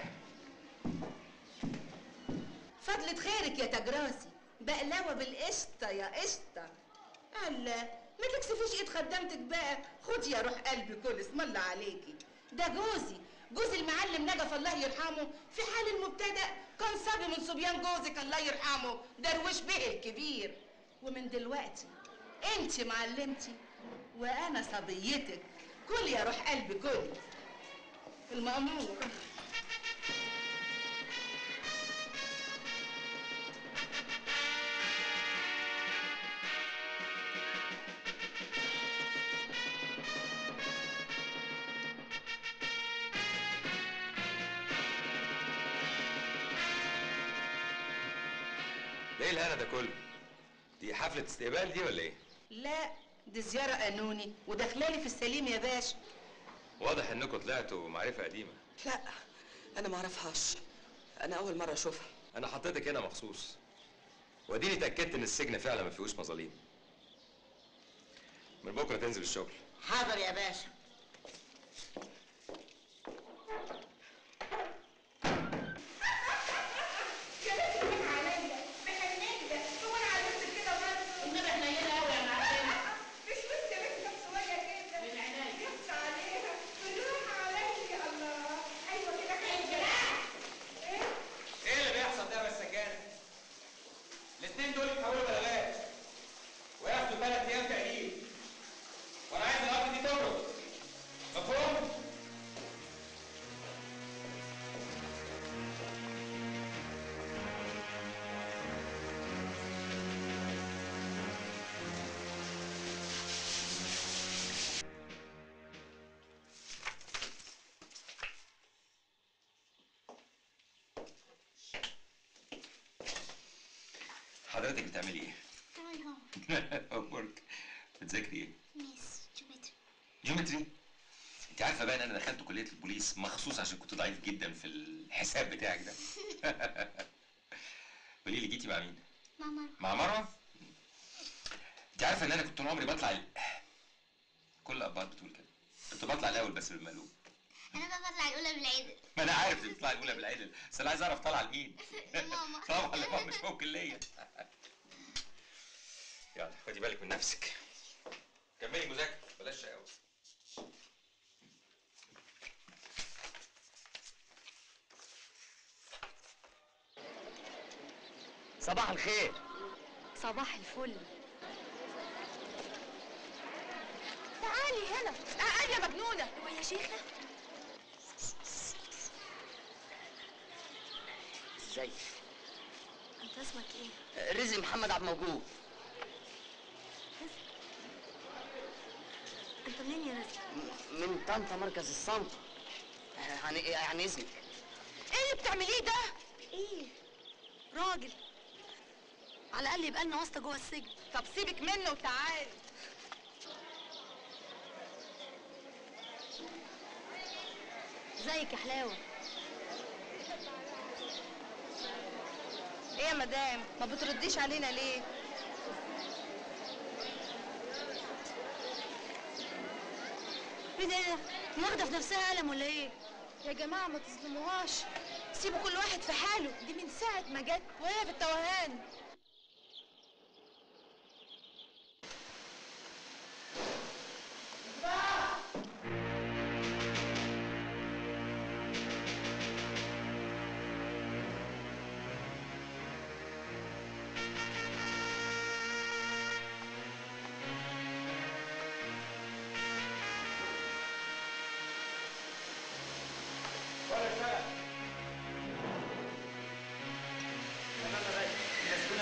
فضلة خيرك يا تجراسي بقلاوة بالقشطة يا قشطة الله ما تكسفيش ايد خدامتك بقى خدي يا روح قلبي كل اسم الله عليكي ده جوزي جوز المعلم نجف الله يرحمه في حال المبتدأ كان صبي من صبيان جوزك الله يرحمه درويش به الكبير ومن دلوقتي انت معلمتي وانا صبيتك كل يا روح قلبي كل المأمور ده ايه الهنا ده كله؟ دي حفلة استقبال دي ولا ايه؟ لا دي زيارة قانوني وداخلالي في السليم يا باشا واضح انكم طلعتوا معرفة قديمة لا انا ما اعرفهاش انا اول مره اشوفها انا حطيتك هنا مخصوص واديني اتاكدت ان السجن فعلا ما فيهوش مظاليم من بكره تنزل الشغل حاضر يا باشا النبي حنينة قوي يا معلم مش بس يا بنت كم شوية كده من عينيا يخص عليها بالراحة عليا الله أيوة كده كده ايه اللي بيحصل ده يا مسكان؟ الاثنين دول يتحولوا بلاغات وياخدوا ثلاث ايام تأديب وانا عايز الارض دي تخرج مفهوم؟ حضرتك بتعملي ايه؟ تمام هو امورك بتذاكري ايه؟ ميس جومتري جيومتري انت عارفه بقى ان انا دخلت كليه البوليس مخصوص عشان كنت ضعيف جدا في الحساب بتاعك ده قولي لي جيتي مع مين ماما مع مروه انت عارفه ان انا كنت طول عمري بطلع ال... كل الابهات بتقول كده كنت بطلع الاول بس بالمقلوب أنا بقى بطلع الأولى بالعدل ما انا عارف انك بتطلعي الاولى بالعدل بس انا عايز اعرف طالعه لمين ماما طبعا لماما مش ممكن ليا يلا خدي بالك من نفسك كملي مذاكره بلاش شقاوه صباح الخير صباح الفل تعالي هنا تعالي يا مجنونة هو يا شيخة ازيك انت اسمك ايه رزق محمد عبد الموجود انت منين يا رزق من طنطا مركز الصنطة يعني يعني اذنك ايه اللي بتعمليه ده ايه راجل على الاقل يبقى لنا واسطه جوه السجن طب سيبك منه وتعالي ازيك يا حلاوه ايه يا مدام ما بترديش علينا ليه ايه ده ايه ده واخده في نفسها قلم ولا ايه يا جماعة ما تظلموهاش سيبوا كل واحد في حاله دي من ساعة ما جت وهي في التوهان تمام يا باشا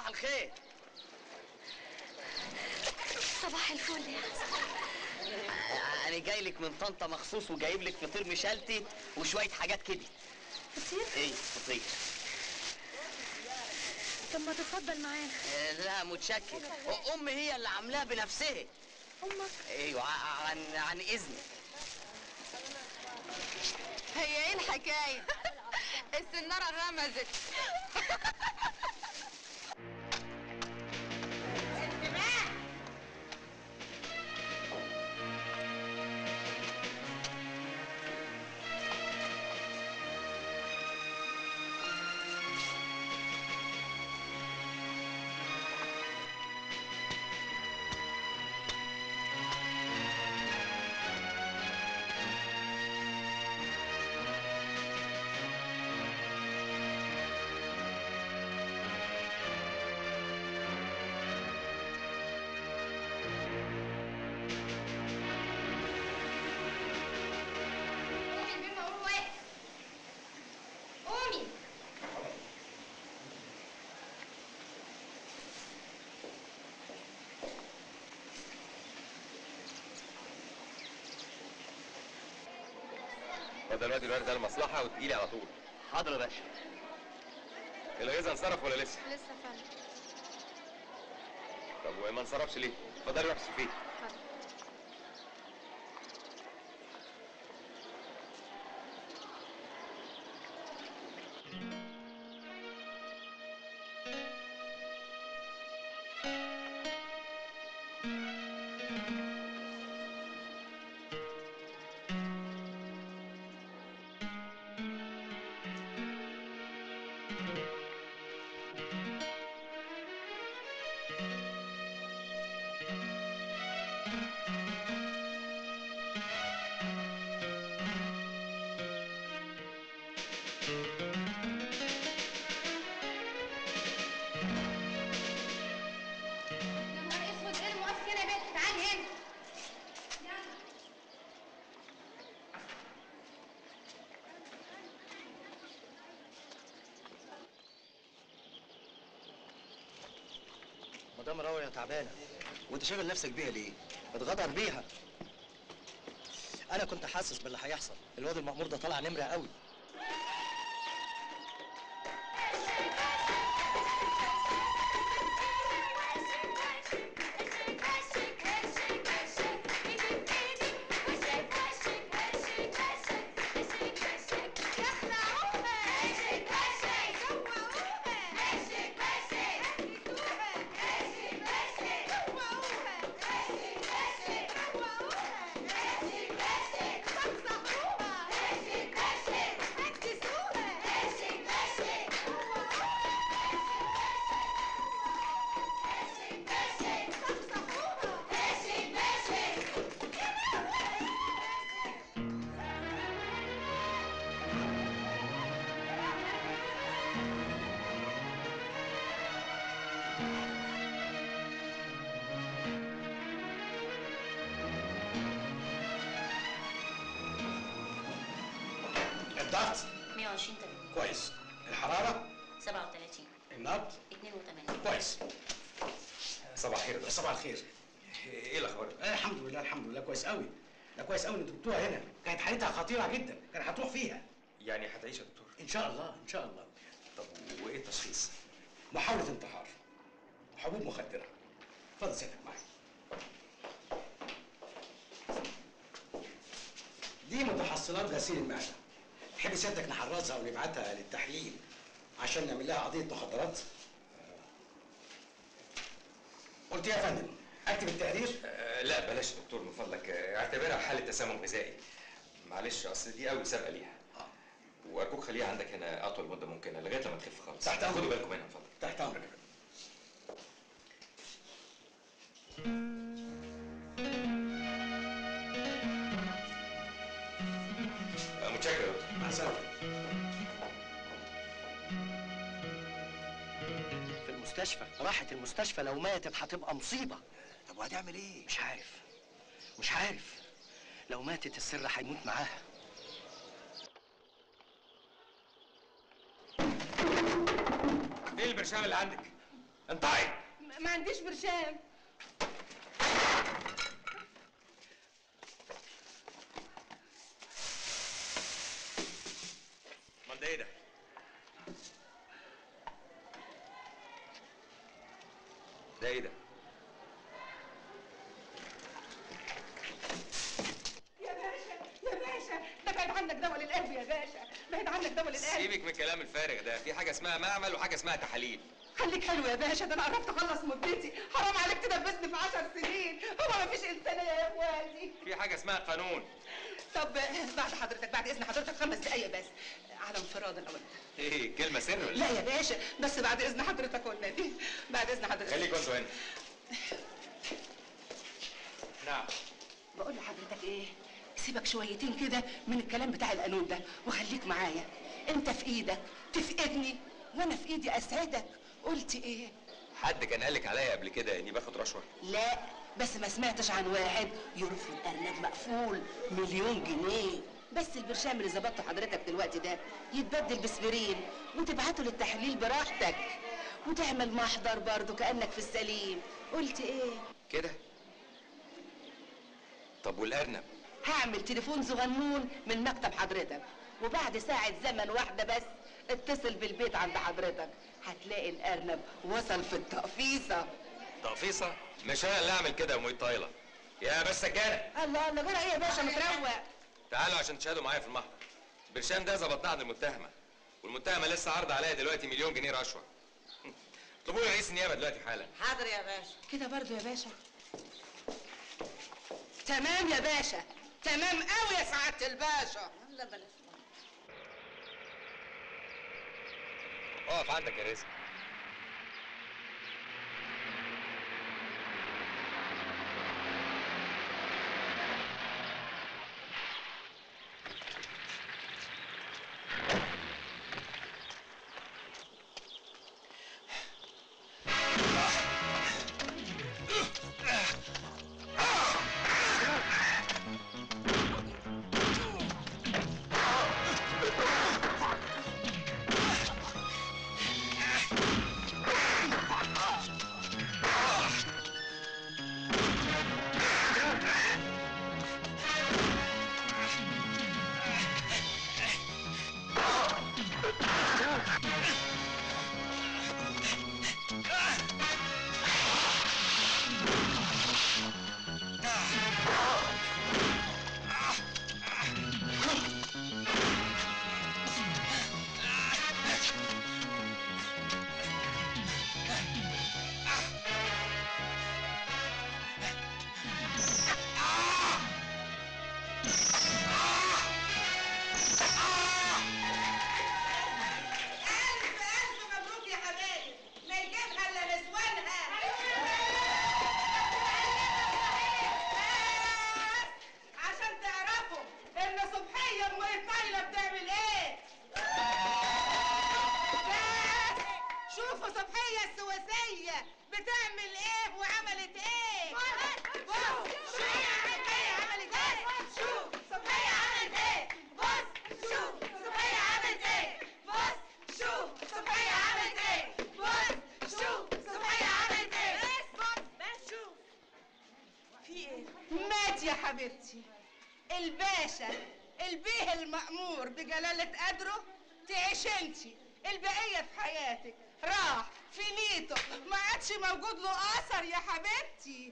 صباح الخير صباح الفل يا حسن انا جاي لك من طنطا مخصوص وجايب لك فطير مشلتت وشويه حاجات كده فطير ايه فطير طب ما تتفضل معانا آه، لا متشكر امي هي اللي عاملاها بنفسها امك ايوه ع- عن عن اذنك هي ايه الحكايه السناره رمزت قومي بما اقول واقف قومي اتفضل الواد الواد ده المصلحه وتجيلي على طول حاضر يا باشا الغيظه انصرف ولا لسه؟ لسه فعلا طب وما انصرفش ليه؟ اتفضلي روح شوفيه يا نهار اسود ايه المقف هنا يا بنت تعالي هنا مدام راوية تعبانة وانت شاغل نفسك بيها ليه؟ اتغدر بيها انا كنت حاسس باللي هيحصل الواد المأمور ده طالع نمرة قوي الضغط 120 تمام كويس الحرارة 37 النبض 82 كويس صباح الخير ده صباح الخير ايه الاخبار؟ آه الحمد لله الحمد لله كويس قوي ده كويس قوي ان انتوا جبتوها هنا كانت حالتها خطيرة جدا كان هتروح فيها يعني هتعيش يا دكتور ان شاء الله ان شاء الله طب وايه التشخيص؟ محاولة انتحار حبوب مخدرة اتفضل سيادتك معايا دي متحصلات غسيل المعدة تحب سيادتك نحرزها ونبعتها للتحليل عشان نعمل لها قضية مخدرات؟ قلت إيه يا فندم اكتب التقرير آه لا بلاش يا دكتور من فضلك آه، اعتبرها حاله تسمم غذائي معلش اصل دي اول سابقه ليها وارجوك خليها عندك هنا اطول مده ممكنه لغايه لما تخف خالص تحت أمرك. خدوا بالكم منها من فضلك تحت امرك يا فندم. آه، متشكر يا دكتور مع السلامة في المستشفى راحت المستشفى لو ماتت هتبقى مصيبة طب وهتعمل ايه؟ مش عارف مش عارف لو ماتت السر هيموت معاها ايه البرشام اللي عندك؟ انطقي م- ما عنديش برشام امال ده ايه ده؟ ده ايه ده؟ يا باشا يا باشا ده بعد عنك دواء للقلب يا باشا بعد عنك دواء للقلب سيبك من الكلام الفارغ ده في حاجه اسمها معمل وحاجه اسمها تحاليل خليك حلو يا باشا ده انا قربت اخلص مدتي حرام عليك تدبسني في عشر سنين هو ما فيش انسانيه يا اخواتي في حاجه اسمها قانون طب بعد حضرتك بعد اذن حضرتك خمس دقايق بس على انفراد انا وانت ايه كلمه سر ولا لا يا باشا بس بعد اذن حضرتك والنبي بعد اذن حضرتك خليك انتوا هنا نعم بقول لحضرتك ايه سيبك شويتين كده من الكلام بتاع القانون ده وخليك معايا انت في ايدك تفقدني وانا في ايدي اسعدك قلت ايه حد كان قالك عليا قبل كده اني باخد رشوه لا بس ما سمعتش عن واحد يرفض ارنب مقفول مليون جنيه بس البرشام اللي ظبطته حضرتك دلوقتي ده يتبدل بسبرين وتبعته للتحليل براحتك وتعمل محضر برضه كانك في السليم قلت ايه كده طب والارنب هعمل تليفون صغنون من مكتب حضرتك وبعد ساعة زمن واحدة بس اتصل بالبيت عند حضرتك هتلاقي الأرنب وصل في التقفيصة تقفيصه مش انا اللي اعمل كده يا ميت طايله يا بس سجانه الله الله جرى ايه يا باشا متروق تعالوا عشان تشهدوا معايا في المحضر برشام ده ظبطناه عند المتهمه والمتهمه لسه عارضه عليا دلوقتي مليون جنيه رشوه اطلبوا لي رئيس النيابه دلوقتي حالا حاضر يا باشا كده برضو يا باشا تمام يا باشا تمام قوي يا سعادة الباشا يلا بلاش اقف عندك يا رزق ألف ألف مبروك يا حبايب لا يجيبها إلا نسوانها بس عشان تعرفوا إن صبحية أم الطايلة بتعمل إيه بس شوفوا صبحية السواسية بتعمل إيه وعملت إيه بص صبحية عملت إيه عملت إيه شوف صبحية عملت إيه بص شوف صبحية عملت إيه بص شوف صبحية عملت إيه بص شوف صبحية عملت إيه بص بس شوف في إيه مات يا حبيبتي الباشا البيه المأمور بجلالة قدره تعيش انتي البقية في حياتك راح فينيتو ما عادش موجود له أثر يا حبيبتي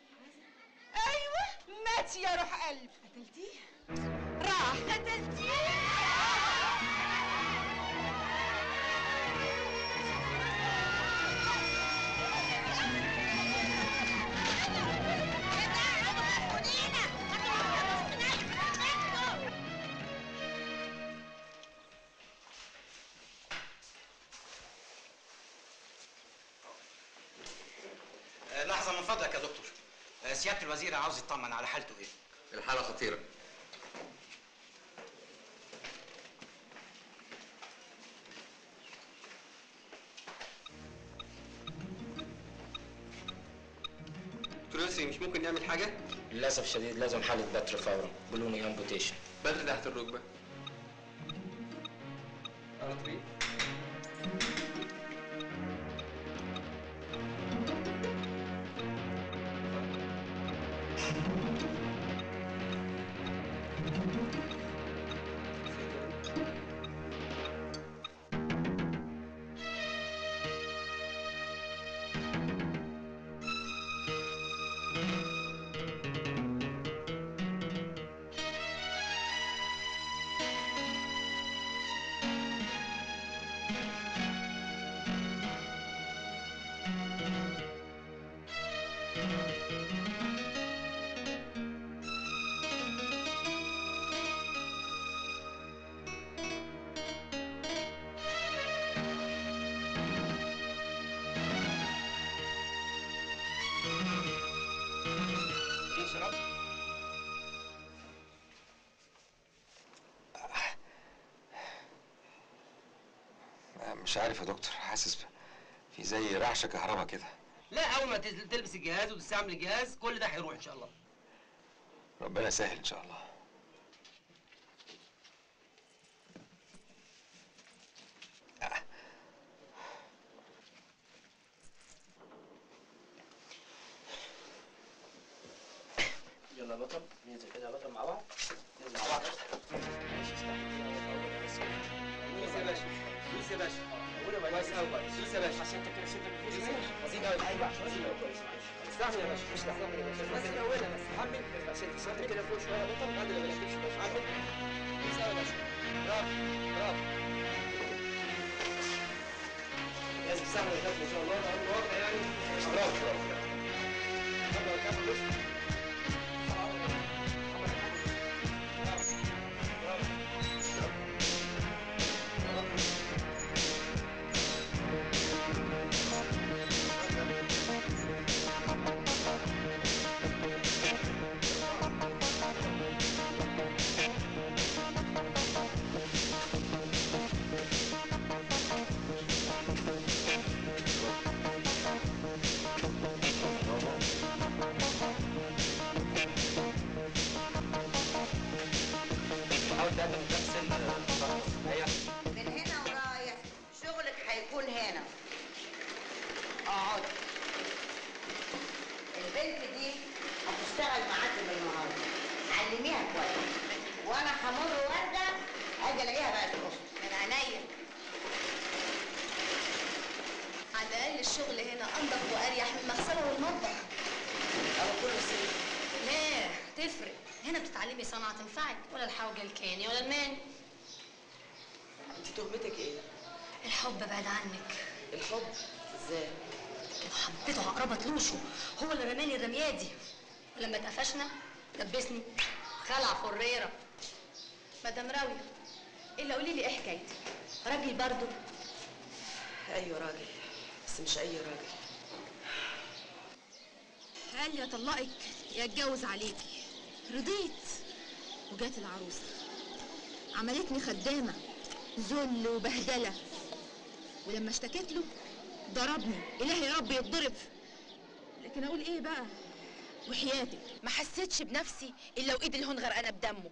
أيوة مات يا روح قلب قتلتيه راح قتلتيه آه، لحظة من فضلك يا دكتور آه، سيادة الوزير عاوز يطمن على حالته ايه؟ الحاله خطيره دكتور يسري مش ممكن نعمل حاجة؟ للأسف الشديد لازم حالة بتر فورا بلوني امبوتيشن بدر تحت الركبة ارتري مش عارف يا دكتور حاسس في زي رعشه كهرباء كده لا اول ما تل- تلبس الجهاز وتستعمل الجهاز كل ده هيروح ان شاء الله ربنا يسهل ان شاء الله يلا يا بطل ننزل كده يا بطل مع بعض ننزل مع بعض ماشي استنى كده يا بطل، بس كده. دوس يا باشا دوس يا باشا أولى بقى. كويس قوي دوس يا باشا عشان انت كده سنتك بتفوز دوس. منها. عظيم قوي ايوه عظيم قوي كويس معلش استحمل يا باشا استحمل يا باشا بس الاولى بس حمل بس انت سنتك كده فوق شويه يا بطل عدل يا باشا تمشي باشا عدل دوس قوي يا باشا برافو برافو لازم تستحمل يا كابتن ان شاء الله ده واقع يعني برافو برافو يلا يا كابتن دوس حاول تقدم نفس هي من هنا ورايح شغلك هيكون هنا اقعد البنت دي هتشتغل معاكي بالنهار علميها كويس وانا همر وارجع اجي الاقيها بقت اخت من عينيا على الاقل الشغل هنا انضف واريح من المغسله والمطبخ او كله سيف لا تفرق هنا بتتعلمي صنعه تنفعك ولا الحوجه الكاني ولا الماني انت تهمتك ايه؟ الحب بعد عنك الحب ازاي؟ حبيته عقربة لوشه هو اللي رماني الرمية دي ولما اتقفشنا لبسني خلع فريرة مدام راوية الا قولي لي ايه حكايتك راجل برضو ايوه راجل بس مش اي راجل قال يا طلقك يا اتجوز عليكي رضيت وجات العروسة عملتني خدامة ذل وبهدلة ولما اشتكيت له ضربني إلهي يا رب يتضرب لكن أقول إيه بقى وحياتك ما حسيتش بنفسي الا وايد الهون غرقانه بدمه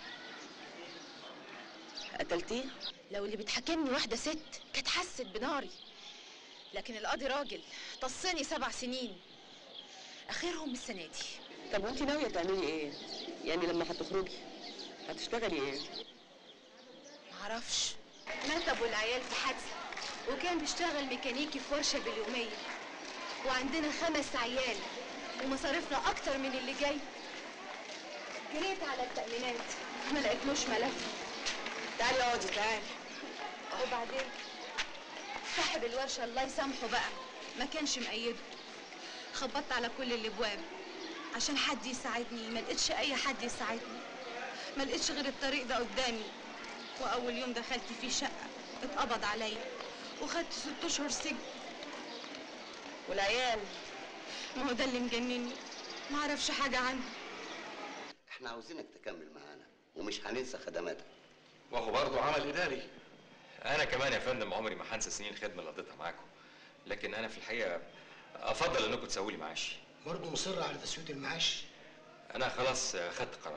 قتلتيه؟ لو اللي بتحاكمني واحده ست كانت حست بناري لكن القاضي راجل طصني سبع سنين اخرهم السنه دي طب وانت ناويه تعملي ايه؟ يعني لما هتخرجي هتشتغلي ايه؟ معرفش مات ابو العيال في حادثه وكان بيشتغل ميكانيكي في ورشه باليوميه وعندنا خمس عيال ومصاريفنا اكتر من اللي جاي جريت على التأمينات ما لقيتلوش ملف تعالي اقعدي تعالي وبعدين صاحب الورشة الله يسامحه بقى ما كانش مأيده خبطت على كل الابواب عشان حد يساعدني ما لقيتش اي حد يساعدني ما لقيتش غير الطريق ده قدامي واول يوم دخلت فيه شقة اتقبض عليا وخدت ست اشهر سجن والعيال ما هو ده اللي مجنني ما اعرفش حاجة عنه احنا عاوزينك تكمل معانا ومش هننسى خدماتك وهو برضه عمل اداري انا كمان يا فندم عمري ما هنسى سنين الخدمه اللي قضيتها معاكم لكن انا في الحقيقه افضل انكم تسووا لي معاشي برضه مصر على تسويه المعاش انا خلاص خدت قرار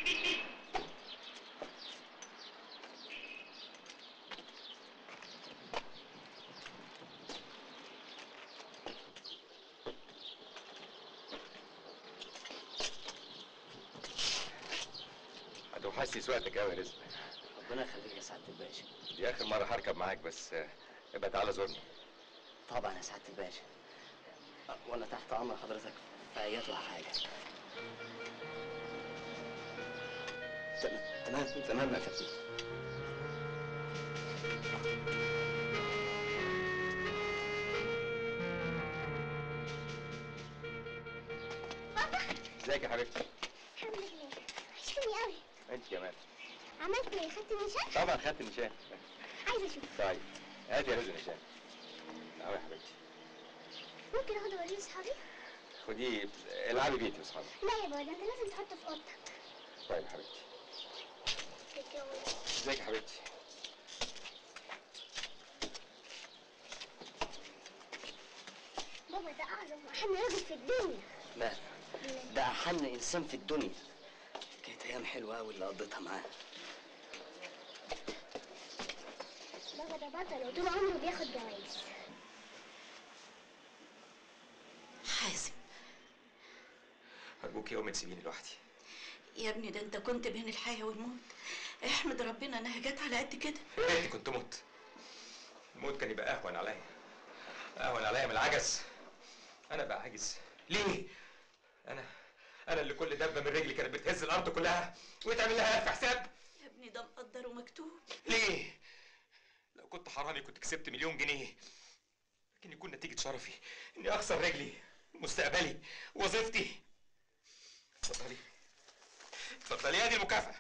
هتوحشني سواقتك قوي يا رزق ربنا يخليك يا سعاده الباشا دي اخر مره هركب معاك بس آه، ابقى تعالى زورني طبعا يا سعاده الباشا أه، وانا تحت امر حضرتك في ايات حاجه تمام تمام تمام يا كابتن ازيك يا حبيبتي الحمد لله وحشتني قوي انت كمان عملت ايه خدت نشان طبعا خدت النشان عايزه اشوف طيب هات يا رزق نشان اهو يا حبيبتي ممكن اخده اوريه لاصحابي خديه العبي بيتي واصحابك لا يا بابا ده انت لازم تحطه في اوضتك طيب يا حبيبتي ازيك يا حبيبتي بابا ده اعظم واحن راجل في الدنيا لا ده احن انسان في الدنيا كانت ايام حلوه قوي اللي قضيتها معاه بابا ده بطل وطول عمره بياخد جوايز حازم ارجوك يا امي تسيبيني لوحدي يا ابني ده انت كنت بين الحياة والموت احمد ربنا انها جت على قد كده يا ريتني كنت مت الموت كان يبقى اهون عليا اهون عليا من العجز انا بقى عاجز ليه انا انا اللي كل دبه من رجلي كانت بتهز الارض كلها ويتعمل لها الف حساب يا ابني ده مقدر ومكتوب ليه لو كنت حرامي كنت كسبت مليون جنيه لكن يكون نتيجه شرفي اني اخسر رجلي مستقبلي وظيفتي اتفضلي اتفضلي ادي المكافاه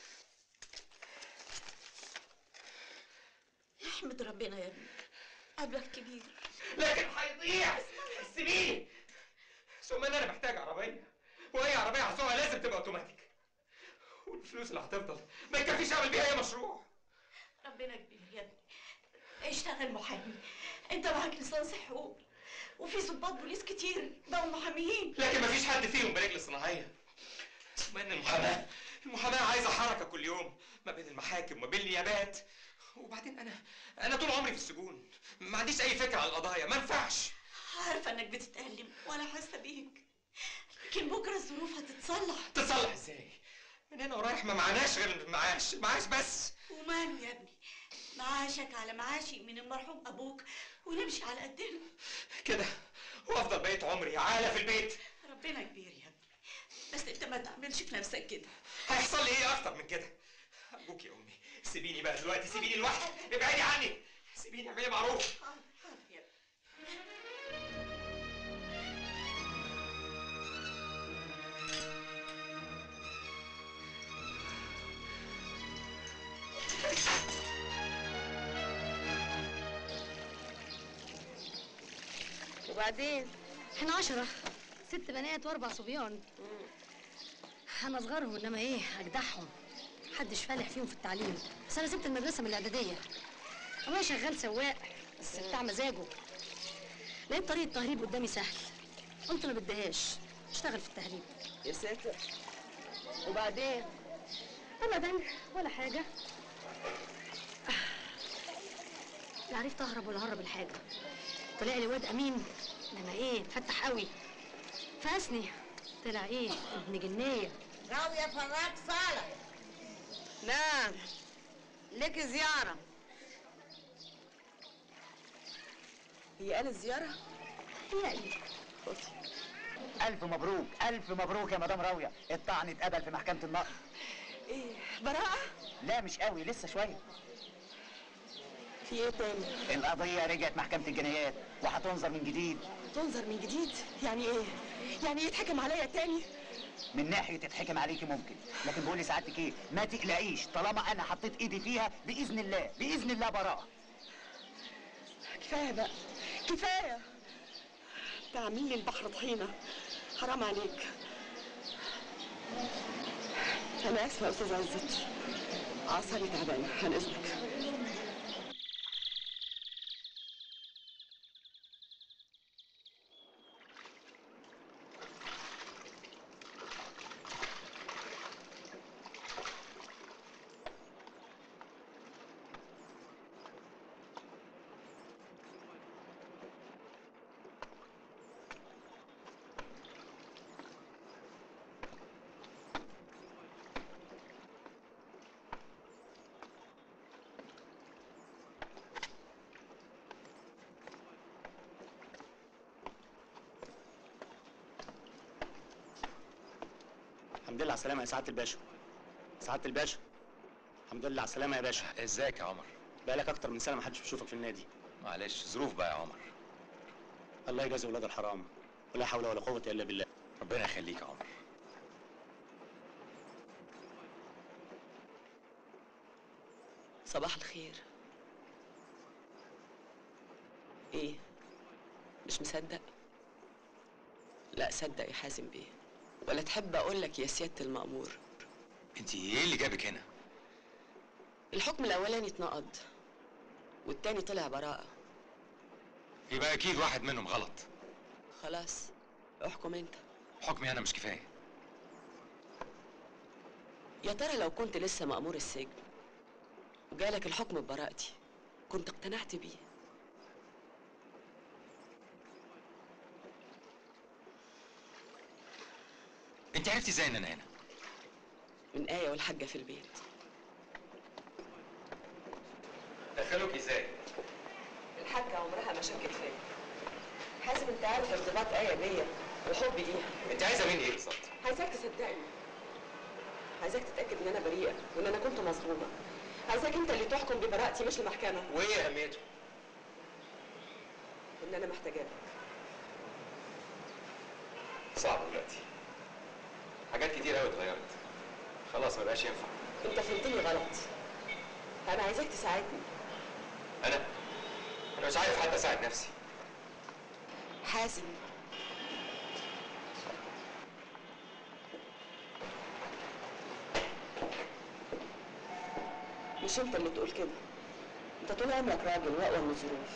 احمد ربنا يا ابني قلبك كبير لكن هيضيع سيبيني ثم ان انا محتاج عربيه واي عربيه هسوقها لازم تبقى اوتوماتيك والفلوس اللي هتفضل ما يكفيش اعمل بيها اي مشروع ربنا كبير يا ابني اشتغل محامي انت معاك ليسانس حقوق وفي ضباط بوليس كتير بقوا محاميين لكن مفيش حد فيهم برجل صناعيه ثم ان المحاماه المحاماه عايزه حركه كل يوم ما بين المحاكم وما بين النيابات وبعدين انا انا طول عمري في السجون ما عنديش اي فكره عن القضايا ما ينفعش عارفه انك بتتألم وانا حاسه بيك لكن بكره الظروف هتتصلح تتصلح ازاي من هنا ورايح ما معناش غير المعاش المعاش بس وماله يا ابني معاشك على معاشي من المرحوم ابوك ونمشي على قدنا كده وافضل بقيت عمري عالة في البيت ربنا كبير يا ابني بس انت ما تعملش في نفسك كده هيحصل لي ايه اكتر من كده ارجوك يا امي سيبيني بقى دلوقتي سيبيني لوحدي ابعدي عني سيبيني اعملي معروف وبعدين احنا عشرة ست بنات واربع صبيان انا اصغرهم انما ايه اجدعهم محدش فالح فيهم في التعليم بس انا سبت المدرسه من الاعداديه ابويا شغال سواق بس بتاع مزاجه لقيت طريق التهريب قدامي سهل قلت ما بديهاش اشتغل في التهريب يا ساتر وبعدين ابدا ولا حاجه لا عرفت اهرب ولا اهرب الحاجه طلع لي واد امين انما ايه فتح قوي فاسني طلع ايه ابن جنيه راوية فراج صالح نعم لك زيارة هي قالت زيارة؟ هي ايه ألف مبروك ألف مبروك يا مدام راوية الطعن اتقبل في محكمة النقد ايه براءة؟ لا مش قوي لسه شوية في ايه تاني؟ القضية رجعت محكمة الجنايات وهتنظر من جديد تنظر من جديد؟ يعني ايه؟ يعني يتحكم عليا تاني؟ من ناحية تتحكم عليكي ممكن لكن بقول لسعادتك ايه ما تقلقيش طالما انا حطيت ايدي فيها بإذن الله بإذن الله براءة كفاية بقى كفاية انت عامل لي البحر طحينة حرام عليك أنا آسفة يا أستاذ عزت أعصابي تعبانة عن إذنك الحمد لله على السلامه يا سعاده الباشا سعاده الباشا الحمد لله على السلامه يا باشا ازيك يا عمر بقالك اكتر من سنه ما حدش بيشوفك في النادي معلش ظروف بقى يا عمر الله يجازي ولاد الحرام ولا حول ولا قوه الا بالله ربنا يخليك يا عمر صباح الخير ايه مش مصدق لا صدق يا حازم بيه ولا تحب اقول لك يا سياده المأمور انت ايه اللي جابك هنا الحكم الاولاني اتنقض والتاني طلع براءه يبقى اكيد واحد منهم غلط خلاص احكم انت حكمي انا مش كفايه يا ترى لو كنت لسه مأمور السجن وجالك الحكم ببراءتي كنت اقتنعت بيه انت عرفتي ازاي ان انا هنا من آية والحاجة في البيت دخلوك ازاي الحاجة عمرها ما شكت فيا حازم انت عارف ارتباط آية بيا وحبي ليها انت عايزه مني ايه بالظبط عايزاك تصدقني عايزاك تتأكد ان انا بريئة وان انا كنت مظلومة عايزاك انت اللي تحكم ببراءتي مش المحكمة وايه اهميته ان انا محتاجاك صعب دلوقتي حاجات كتير قوي اتغيرت خلاص ما بقاش ينفع انت فهمتني غلط انا عايزاك تساعدني انا انا مش عارف حتى اساعد نفسي حازم مش انت اللي تقول كده انت طول عمرك راجل واقوى من الظروف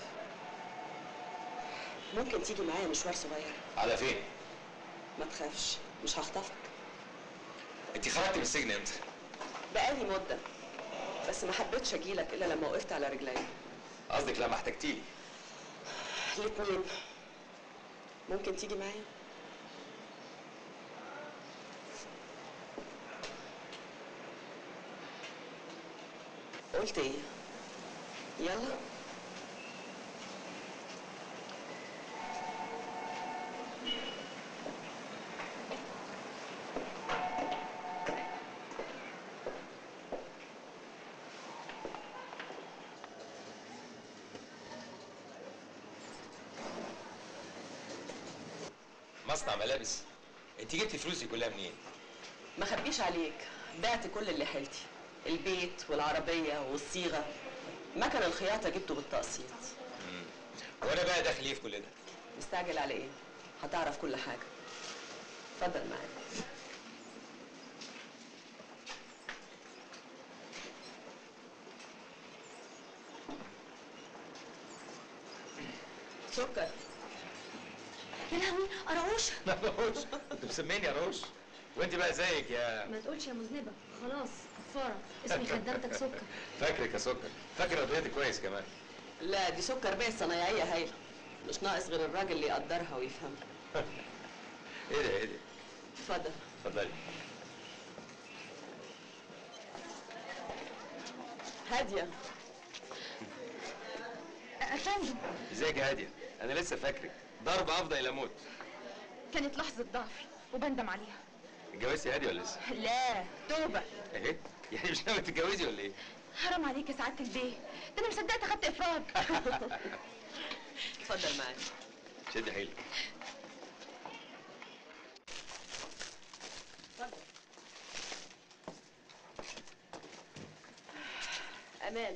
ممكن تيجي معايا مشوار صغير على فين ما تخافش مش هخطفك انت خرجتي من السجن امتى بقالي مدة بس ما حبيتش اجيلك الا لما وقفت على رجلي قصدك لما احتجتيلي الاتنين ممكن تيجي معايا قلت ايه يلا مصنع ملابس انت جبتي فلوسي كلها منين ما خبيش عليك بعت كل اللي حيلتي البيت والعربية والصيغة مكن الخياطة جبته بالتقسيط مم. وانا بقى داخل ايه في كل ده مستعجل على ايه هتعرف كل حاجة اتفضل معايا سكر يا لهوي قراوش لا روش انت مسميني يا روش وانت بقى زيك يا ما تقولش يا مذنبة خلاص كفارة اسمي خدامتك سكر فاكرك يا سكر فاكر قضيتي كويس كمان لا دي سكر بيه صنايعية هايلة مش ناقص غير الراجل اللي يقدرها ويفهمها ايه ده ايه ده اتفضل اتفضلي هادية أفندم ازيك يا هاديه انا لسه فاكرك ضرب افضل الى موت كانت لحظة ضعف وبندم عليها اتجوزتي هاديه ولا لسه لا توبة ايه يعني مش ناوي تتجوزي ولا ايه حرام عليك يا سعادة البيه ده أنا مصدقت أخدت إفراد اتفضل معايا شد حيلك أمان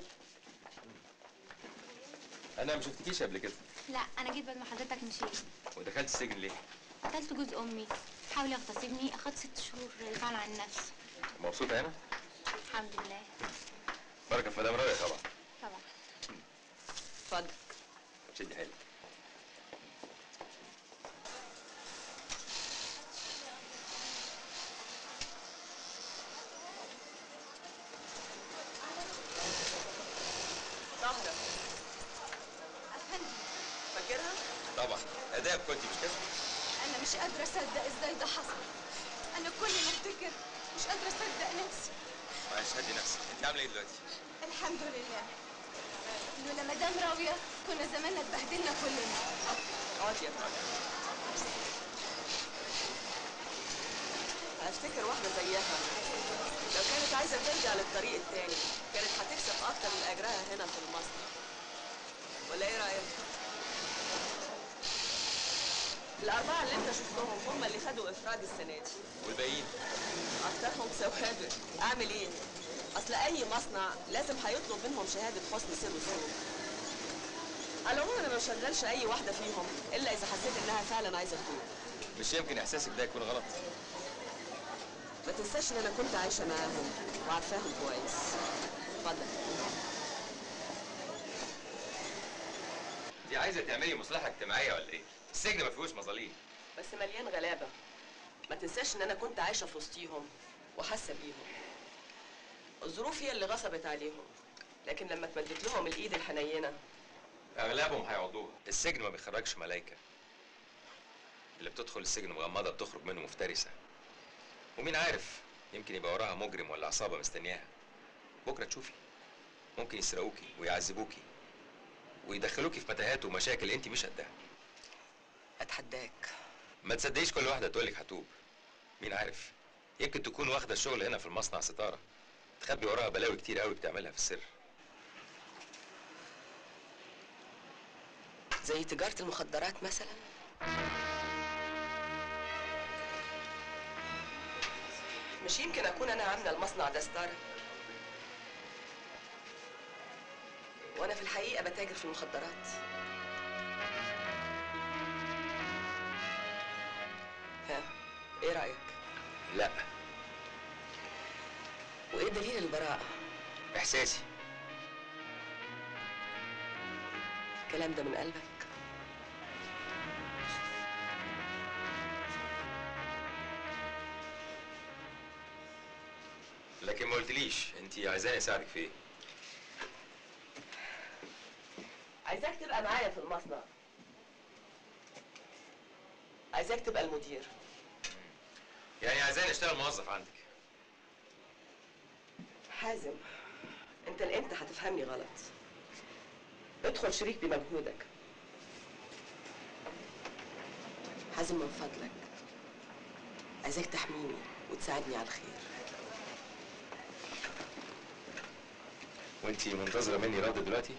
انا ما شفتكيش قبل كده لا انا جيت بعد ما حضرتك مشيت ودخلت السجن ليه قتلت جوز امي حاول يغتصبني اخدت ست شهور دفاع عن النفس مبسوطه هنا الحمد لله بركه في مدام رايه طبعا طبعا اتفضل شد حيلك طاهرة أفندم فاكرها؟ طبعا اداب كنت مش كده أنا مش قادرة أصدق إزاي ده حصل أنا كل ما أفتكر مش قادرة أصدق نفسي معلش هدي نفسك انت عامله ايه دلوقتي الحمد لله لولا مدام راوية كنا زماننا اتبهدلنا كلنا اقعد يا ابني بس تفتكر واحدة زيها لو كانت عايزة ترجع للطريق التاني كانت هتكسب أكتر من أجرها هنا في المصنع ولا إيه رأيك؟ الأربعة اللي أنت شفتهم هم اللي خدوا إفراد السنة دي والباقيين أكترهم سوابق أعمل إيه؟ أصل أي مصنع لازم هيطلب منهم شهادة حسن سير وسلوك على العموم أنا ما بشغلش أي واحدة فيهم إلا إذا حسيت إنها فعلا عايزة تتوب مش يمكن احساسك ده يكون غلط ما تنساش إن أنا كنت عايشة معاهم وعارفاهم كويس اتفضل دي عايزه تعملي مصلحه اجتماعيه ولا ايه السجن ما فيهوش مظاليم بس مليان غلابة ما تنساش إن أنا كنت عايشة في وسطيهم وحاسة بيهم الظروف هي اللي غصبت عليهم لكن لما اتمدت لهم الإيد الحنينة اغلبهم هيقعدوها السجن ما بيخرجش ملايكه اللي بتدخل السجن مغمضه بتخرج منه مفترسه ومين عارف يمكن يبقى وراها مجرم ولا عصابه مستنياها بكره تشوفي ممكن يسرقوكي ويعذبوكي ويدخلوكي في متاهات ومشاكل انت مش قدها أتحداك ما تصدقيش كل واحده تقولك هتوب مين عارف يمكن تكون واخده الشغل هنا في المصنع ستاره تخبي وراها بلاوي كتير قوي بتعملها في السر زي تجارة المخدرات مثلا مش يمكن أكون أنا عاملة المصنع ده ستار وأنا في الحقيقة بتاجر في المخدرات ها إيه رأيك؟ لا وإيه دليل البراءة؟ احساسي الكلام ده من قلبك؟ لكن ما قلتليش انت عايزاني اساعدك في ايه عايزاك تبقى معايا في المصنع عايزاك تبقى المدير يعني عايزاني اشتغل موظف عندك حازم انت الامتى هتفهمني غلط ادخل شريك بمجهودك حازم من فضلك عايزاك تحميني وتساعدني على الخير وانت منتظره مني رد دلوقتي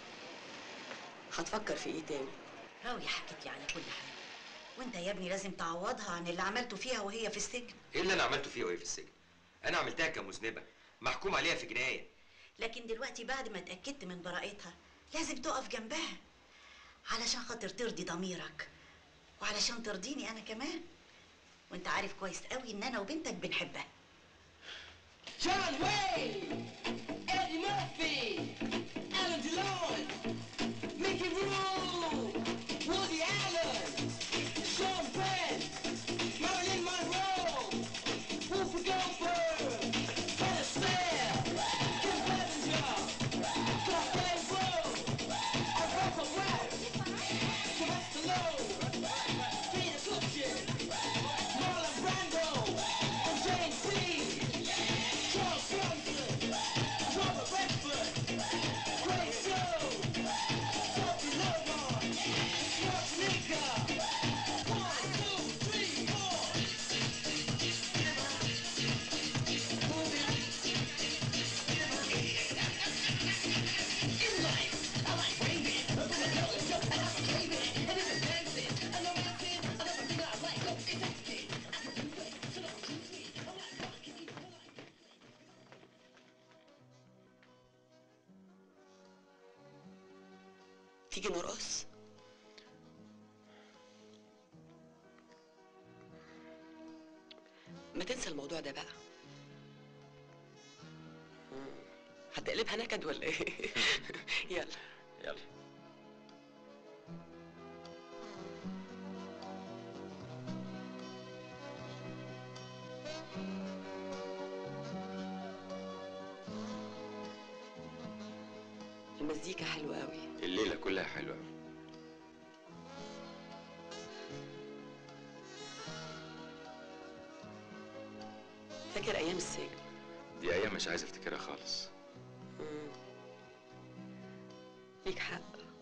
هتفكر في ايه تاني راوية حكت لي على كل حاجة وانت يا ابني لازم تعوضها عن اللي عملته فيها وهي في السجن ايه اللي انا عملته فيها وهي في السجن انا عملتها كمذنبه محكوم عليها في جنايه لكن دلوقتي بعد ما اتأكدت من براءتها لازم تقف جنبها علشان خاطر ترضي ضميرك وعلشان ترضيني انا كمان وانت عارف كويس قوي ان انا وبنتك بنحبها John Wayne, Eddie Murphy, Alan DeLon, Mickey Rourke, Woody Allen, Sean Penn, Marilyn Monroe, Whoopi Goldberg, Fred Astaire, Kim Basinger, Costello Bro, Alfonso West, Sylvester Stallone, Peter Cushing, Marlon Brando, and James Dean. Charles Bronson, Robert Redford, Grace Jones, Sophie Logan, Schwarzenegger. One, two, three, four. In life, I like waving. I'm gonna go and jump and I'm waving. And if it's dancing, I know dancing. I never think I like, look, it's tasty. I can do it, so don't choose me. I like rock, تيجي نرقص ما تنسى الموضوع ده بقى مم. هتقلبها نكد ولا ايه يلا يلا المزيكا حلوة قوي الليله كلها حلوه فاكر ايام السجن دي ايام مش عايز افتكرها خالص مم. ليك حق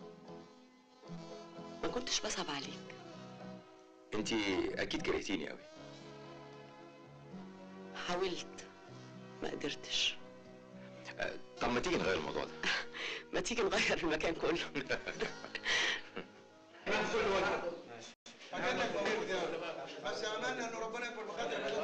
ما كنتش بصعب عليك انت اكيد كرهتيني قوي حاولت ما قدرتش آه، طب ما تيجي نغير الموضوع ده ما تيجي نغير المكان كله كل وجه اكنك موجود يا بس املنا ان ربنا يكبر بخاطرك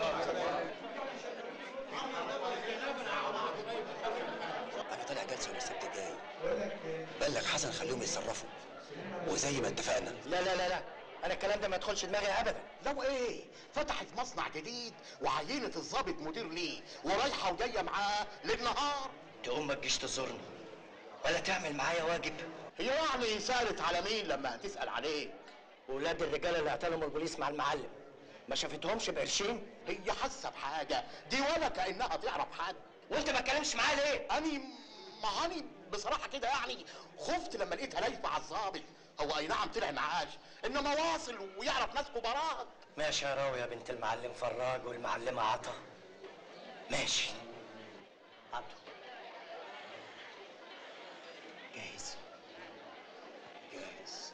انا طالع جلسه ولا السبت الجاي بلغ حسن خليهم يتصرفوا وزي ما اتفقنا لا لا لا لا انا الكلام ده ما يدخلش دماغي ابدا لو ايه فتحت مصنع جديد وعينت الضابط مدير ليه ورايحه وجايه معاه للنهار تقوم ما تجيش تزورني ولا تعمل معايا واجب هي يعني سالت على مين لما هتسال عليك ولاد الرجاله اللي اعتلهم البوليس مع المعلم ما شافتهمش بقرشين هي حاسه بحاجه دي ولا كانها تعرف حد وانت ما اتكلمش معايا ليه اني ما اني بصراحه كده يعني خفت لما لقيتها لايفه على الظابط هو اي نعم طلع معاش انما واصل ويعرف ناس كبارات ماشي يا راوي يا بنت المعلم فراج والمعلمه عطا ماشي عبده جاهز جاهز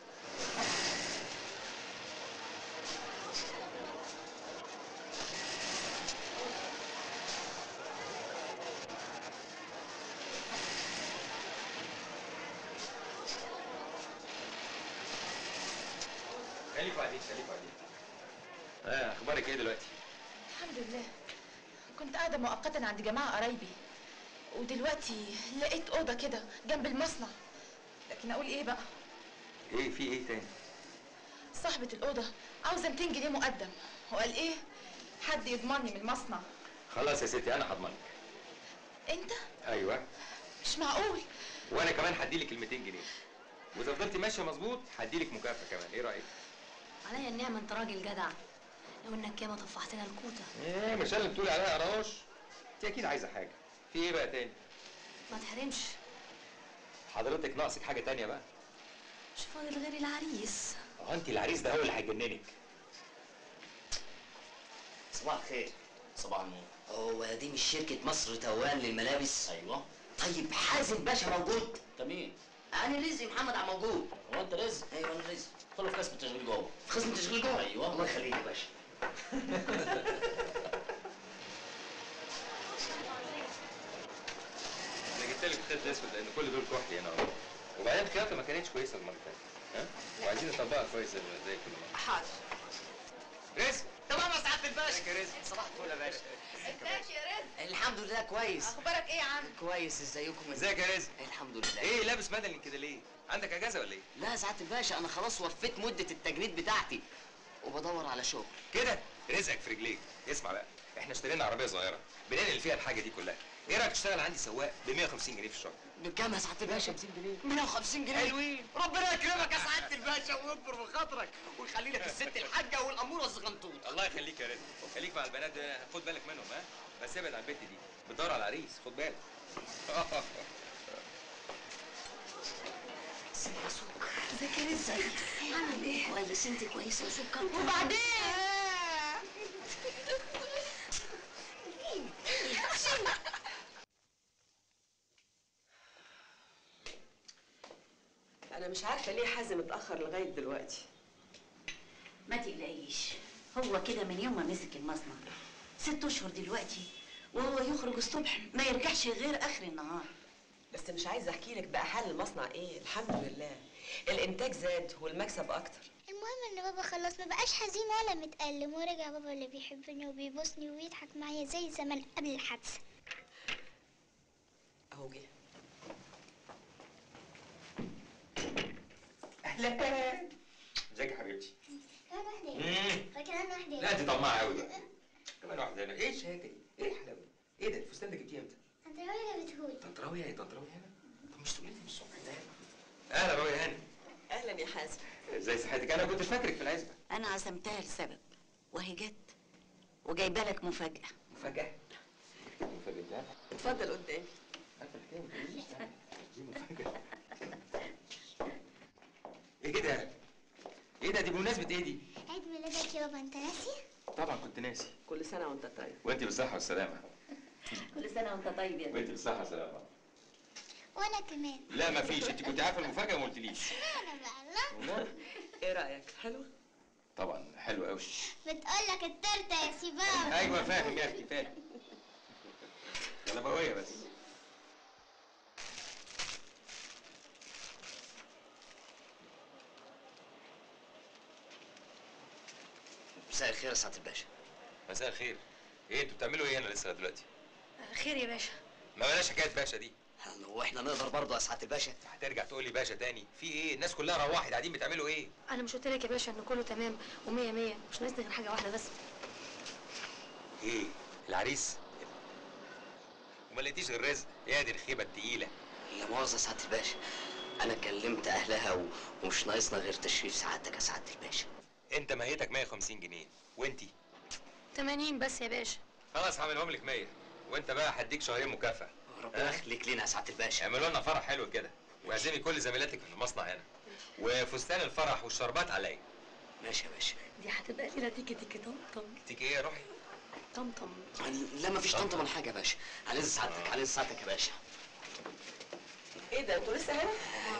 خليك بعدين خليك بعدين اه اخبارك ايه دلوقتي الحمد لله كنت قاعدة مؤقتا عند جماعة قرايبي ودلوقتي لقيت أوضة كده جنب المصنع لكن أقول إيه بقى ايه في ايه تاني صاحبة الأوضة عاوزة 200 جنيه مقدم وقال إيه حد يضمني من المصنع خلاص يا ستي انا هضمنك أنت ايوه مش معقول وانا كمان هديلك ال 200 جنيه واذا فضلتي ماشيه مظبوط هديلك مكافاه كمان ايه رايك عليا النعمة انت راجل جدع لو انك ياما طفحتنا الكوتة ايه مش انا اللي بتقولي عليها قراش انت اكيد عايزه حاجه في ايه بقى تاني ما تحرمش حضرتك ناقصك حاجه تانية بقى مش فاضل غير العريس اه انت العريس ده هو اللي هيجننك صباح الخير صباح النور هو دي مش شركة مصر توان للملابس؟ أيوه طيب حازم باشا موجود؟ تمام أنا رزق محمد عم موجود هو أنت رزق؟ أيوه أنا رزق ادخلوا في قسم التشغيل جوه في قسم التشغيل جوه؟ أيوه الله يخليك يا باشا انا جبت لك خيط اسود لان كل دول كحلي هنا اهو وبعدين الخياطه ما كانتش كويسه المره اللي فاتت ها وعايزين نطبقها كويس زي زي كل مره حاضر رزق تمام يا سعادة الباشا ازيك يا رزق صباح الفل يا باشا ازيك يا رزق الحمد لله كويس أخبارك إيه يا عم كويس ازيكم ازيك يا رزق الحمد لله ايه لابس مدني كده ليه عندك اجازه ولا ايه لا يا سعادة الباشا أنا خلاص وفيت مدة التجنيد بتاعتي وبدور على شغل كده رزقك في رجليك اسمع بقى احنا اشترينا عربيه صغيره بننقل فيها الحاجه دي كلها ايه رايك تشتغل عندي سواق ب 150 جنيه في الشهر بكام يا سعادة الباشا؟ 150 جنيه 150 جنيه حلوين. ربنا يكرمك يا سعادة الباشا ويكبر بخاطرك ويخلي لك الست الحاجة والأمورة الزغنطوطة الله يخليك يا رزق خليك مع البنات دول، خد بالك منهم ها بس ابعد عن البت دي بتدور على عريس خد بالك ازيك يا رزق عامل ايه؟ كويس انت كويسة وسكر وبعدين انا مش عارفه ليه حازم اتاخر لغايه دلوقتي ما تقلقيش هو كده من يوم ما مسك المصنع ست اشهر دلوقتي وهو يخرج الصبح ما يرجعش غير اخر النهار بس مش عايزه احكي لك بقى حال المصنع ايه الحمد لله الانتاج زاد والمكسب اكتر المهم ان بابا خلاص ما بقاش حزين ولا متألم ورجع بابا اللي بيحبني وبيبوسني وبيضحك معايا زي زمان قبل الحادثة اهو جه اهلا ازيك يا حبيبتي كمان واحدة مم. فكمان واحدة لا انت طماعه قوي بقى كمان واحده هنا ايه الشياكه دي ايه الحلاوه دي؟ ايه ده الفستان ده جبتيه امتى انت راجل جابتهولي طنط راويه يا طنط راويه هنا طب مش تقولي لي من الصبح ده اهلا راويه هاني اهلا يا حازم ازاي صحتك انا كنت فاكرك في العزبه انا عزمتها لسبب وهي جت وجايبه لك مفاجاه مفاجاه مفاجاه اتفضل قدامي ايه ده ايه ده دي بمناسبه ايه دي عيد ميلادك يا بابا انت ناسي؟ طبعا كنت ناسي كل سنه وانت طيب وانت بالصحه والسلامه كل سنه وانت طيب يا وانت بالصحه والسلامه وانا كمان لا ما فيش انت كنت عارفه المفاجاه وما قلتليش انا بقى لا ايه رايك حلو طبعا حلو قوي بتقول لك التورته يا سيباب ايوه فاهم يا اختي فاهم جلبويه بس مساء الخير يا سعاده الباشا مساء الخير ايه انتوا بتعملوا ايه هنا لسه دلوقتي خير يا باشا ما بلاش حكايه باشا دي هو احنا نقدر برضه يا سعاده الباشا هترجع تقول لي باشا تاني في ايه الناس كلها روحت قاعدين بتعملوا ايه انا مش قلت لك يا باشا ان كله تمام ومية مية مش ناقصني غير حاجه واحده بس ايه العريس وما لقيتيش غير رزق يا دي الخيبه التقيله لا مؤاخذه يا سعاده الباشا انا كلمت اهلها و... ومش ناقصنا غير تشريف سعادتك يا سعاده الباشا انت ميتك 150 جنيه وانتي 80 بس يا باشا خلاص هعملهم لك 100 وانت بقى هديك شهرين مكافاه ربنا يخليك لينا يا سعاده الباشا اعملوا لنا فرح حلو كده واعزمي كل زميلاتك في المصنع هنا وفستان الفرح والشربات عليا ماشي يا باشا دي هتبقى ليله تيكي تيكي طم طم تيجي ايه يا روحي طم طم لا ما فيش طنطا من حاجه يا باشا على إذن سعادتك على إذن سعادتك يا باشا ايه ده انتوا لسه هنا؟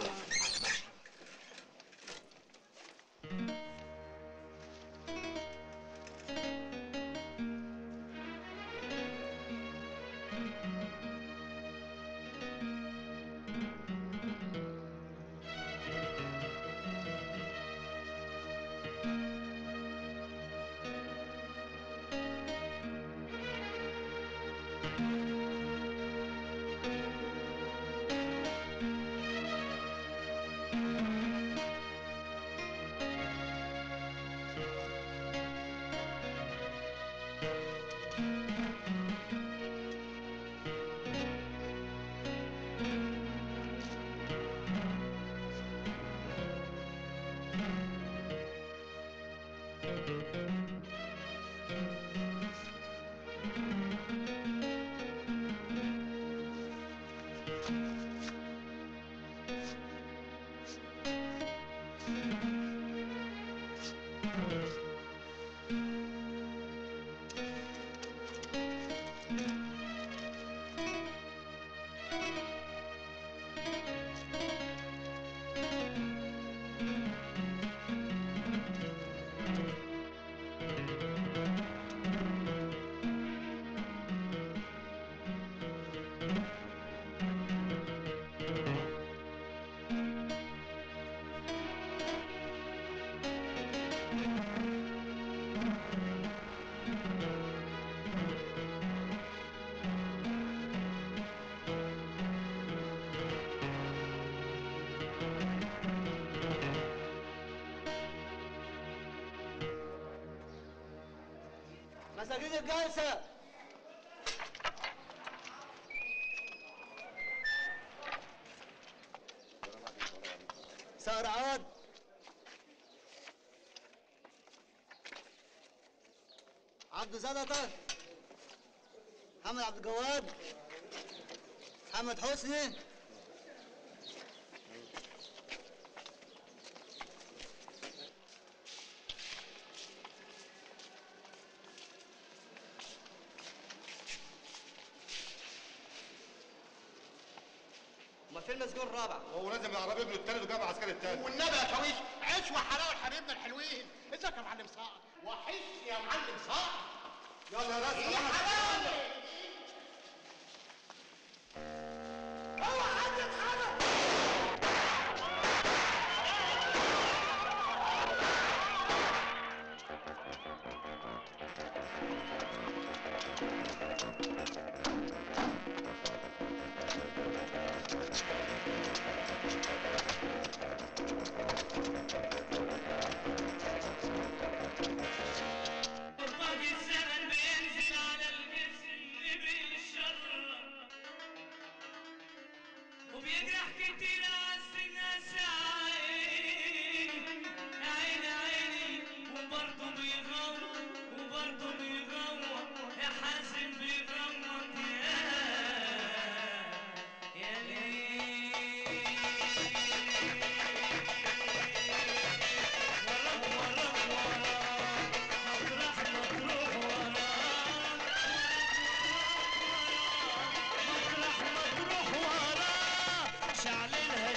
مساجين الجلسة سهر عوض عبد زلطة محمد عبد الجواد محمد حسني امال فين المسجون الرابع؟ هو لازم العربي ابنه التالت وجاب عسكري التالت والنبي يا شاويش عيش وحلاوه لحبيبنا الحلوين ازيك يا معلم صقر وحشني يا معلم صقر يلا يا راس يا حلاوة. اوعى حد يتحرك وباقي الزمن بينزل على الجسم اللي بيشرب وبيجرح كتير عز الناس يا عيني يا عيني يا عيني وبرضه بيغوط وبرضه بيغوط يا حازم بيغوط يا يا مطرح مطروح وراك مطرح مطروح وراك شعللها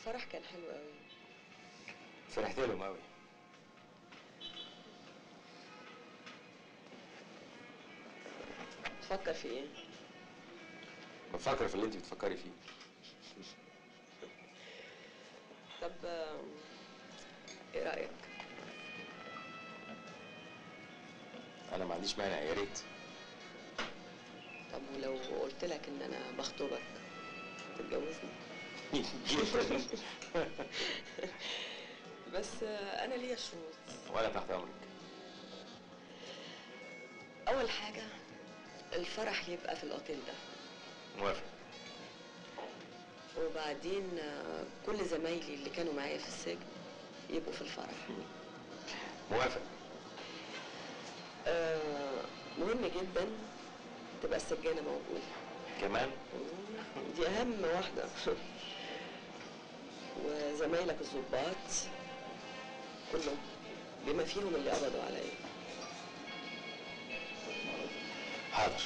الفرح كان حلو قوي فرحت لهم قوي تفكر في ايه بفكر في اللي انت بتفكري فيه طب آم، ايه رايك انا ما عنديش مانع يا ريت طب ولو قلت لك ان انا بخطبك تتجوزني جدا بس آه، انا ليا شروط ولا تحت امرك اول حاجه الفرح يبقى في الاوتيل ده موافق وبعدين آه، كل زمايلي اللي كانوا معايا في السجن يبقوا في الفرح موافق آه، مهم جدا تبقى السجانة موجودة كمان دي أهم واحدة وزمايلك الضباط كلهم بما فيهم اللي قبضوا عليا حاضر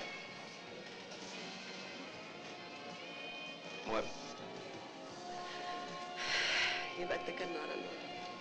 موافق يبقى اتكلنا على الله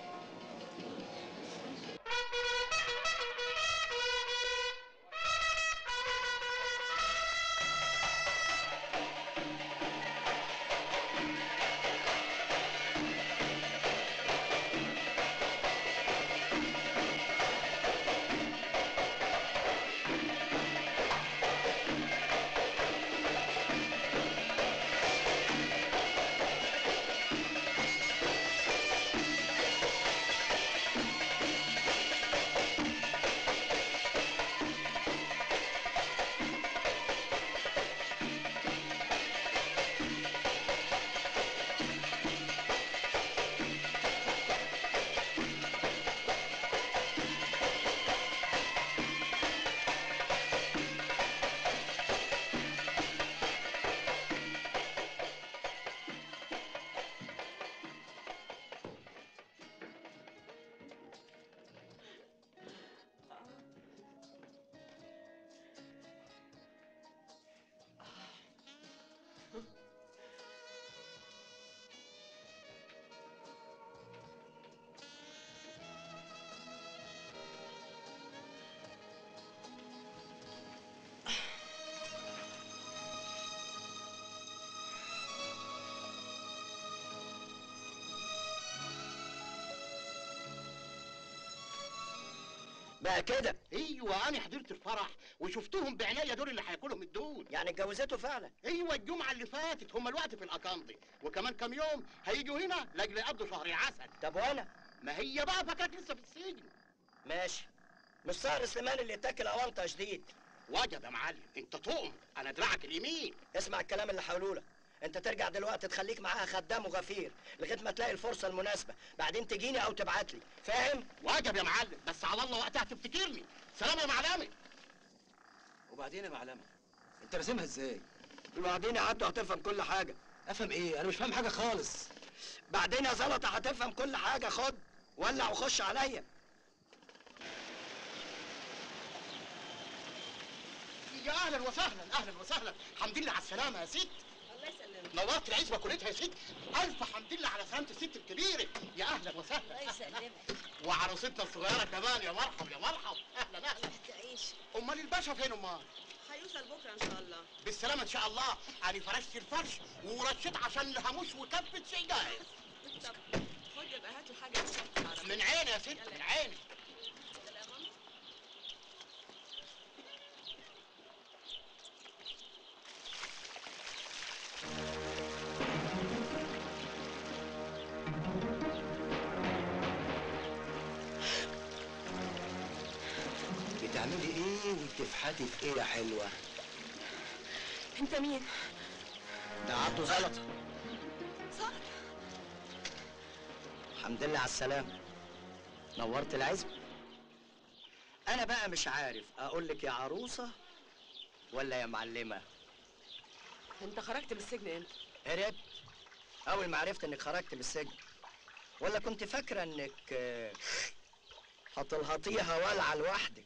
بقى كده ايوه انا حضرت الفرح وشفتهم بعناية دول اللي هياكلهم الدول يعني اتجوزته فعلا ايوه الجمعه اللي فاتت هم الوقت في الاكاندي وكمان كام يوم هيجوا هنا لاجل يقضوا شهر العسل طب وانا ما هي بقى فكرك لسه في السجن ماشي مش سهر سليمان اللي اتاكل اونطه جديد وجب يا معلم انت تؤمر انا دراعك اليمين اسمع الكلام اللي هقوله لك انت ترجع دلوقتي تخليك معاها خدام وغفير لغايه ما تلاقي الفرصه المناسبه بعدين تجيني او تبعت لي فاهم وجب يا معلم بس على الله وقتها تفتكرني سلام يا معلمي وبعدين يا معلمه انت راسمها ازاي وبعدين يا عبده هتفهم كل حاجه افهم ايه انا مش فاهم حاجه خالص بعدين يا زلطه هتفهم كل حاجه خد ولع وخش عليا يا اهلا وسهلا اهلا وسهلا حمد لله على السلامه يا ست الله يسلمك نورت العزبه كلتها يا ست الف حمد لله على سلامه الست الكبيره يا اهلا وسهلا الله يسلمك وعروستنا الصغيره كمان يا مرحب يا مرحب اهلا اهلا تعيش امال الباشا فين امال هيوصل بكره ان شاء الله بالسلامه ان شاء الله انا فرشت الفرش ورشيت عشان الهاموش وكفه شيء جاهز طب خد يبقى هاتوا حاجه تشرب في العربية. من عيني يا ست من عيني يلا يا ماما بتعملي ايه وبتفحتي في ايه يا حلوه انت مين ده عبده زلطه صقر الحمد لله على السلامه نورت العزب انا بقى مش عارف اقول لك يا عروسه ولا يا معلمه انت خرجت من السجن امتى هربت اول ما عرفت انك خرجت من السجن ولا كنت فاكره انك آه، هتلهطيها والعه لوحدك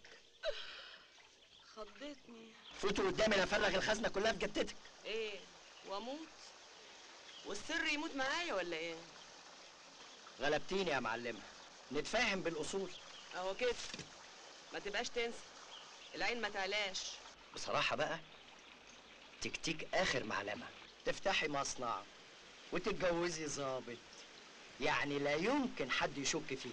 خضتني فوتوا قدامي لا افرغ الخزنه كلها في جتتك ايه واموت والسر يموت معايا ولا ايه غلبتيني يا معلمه نتفاهم بالاصول اهو كده ما تبقاش تنسى العين ما تعلاش بصراحه بقى تكتيك اخر معلمه تفتحي مصنع وتتجوزي ظابط يعني لا يمكن حد يشك فيكي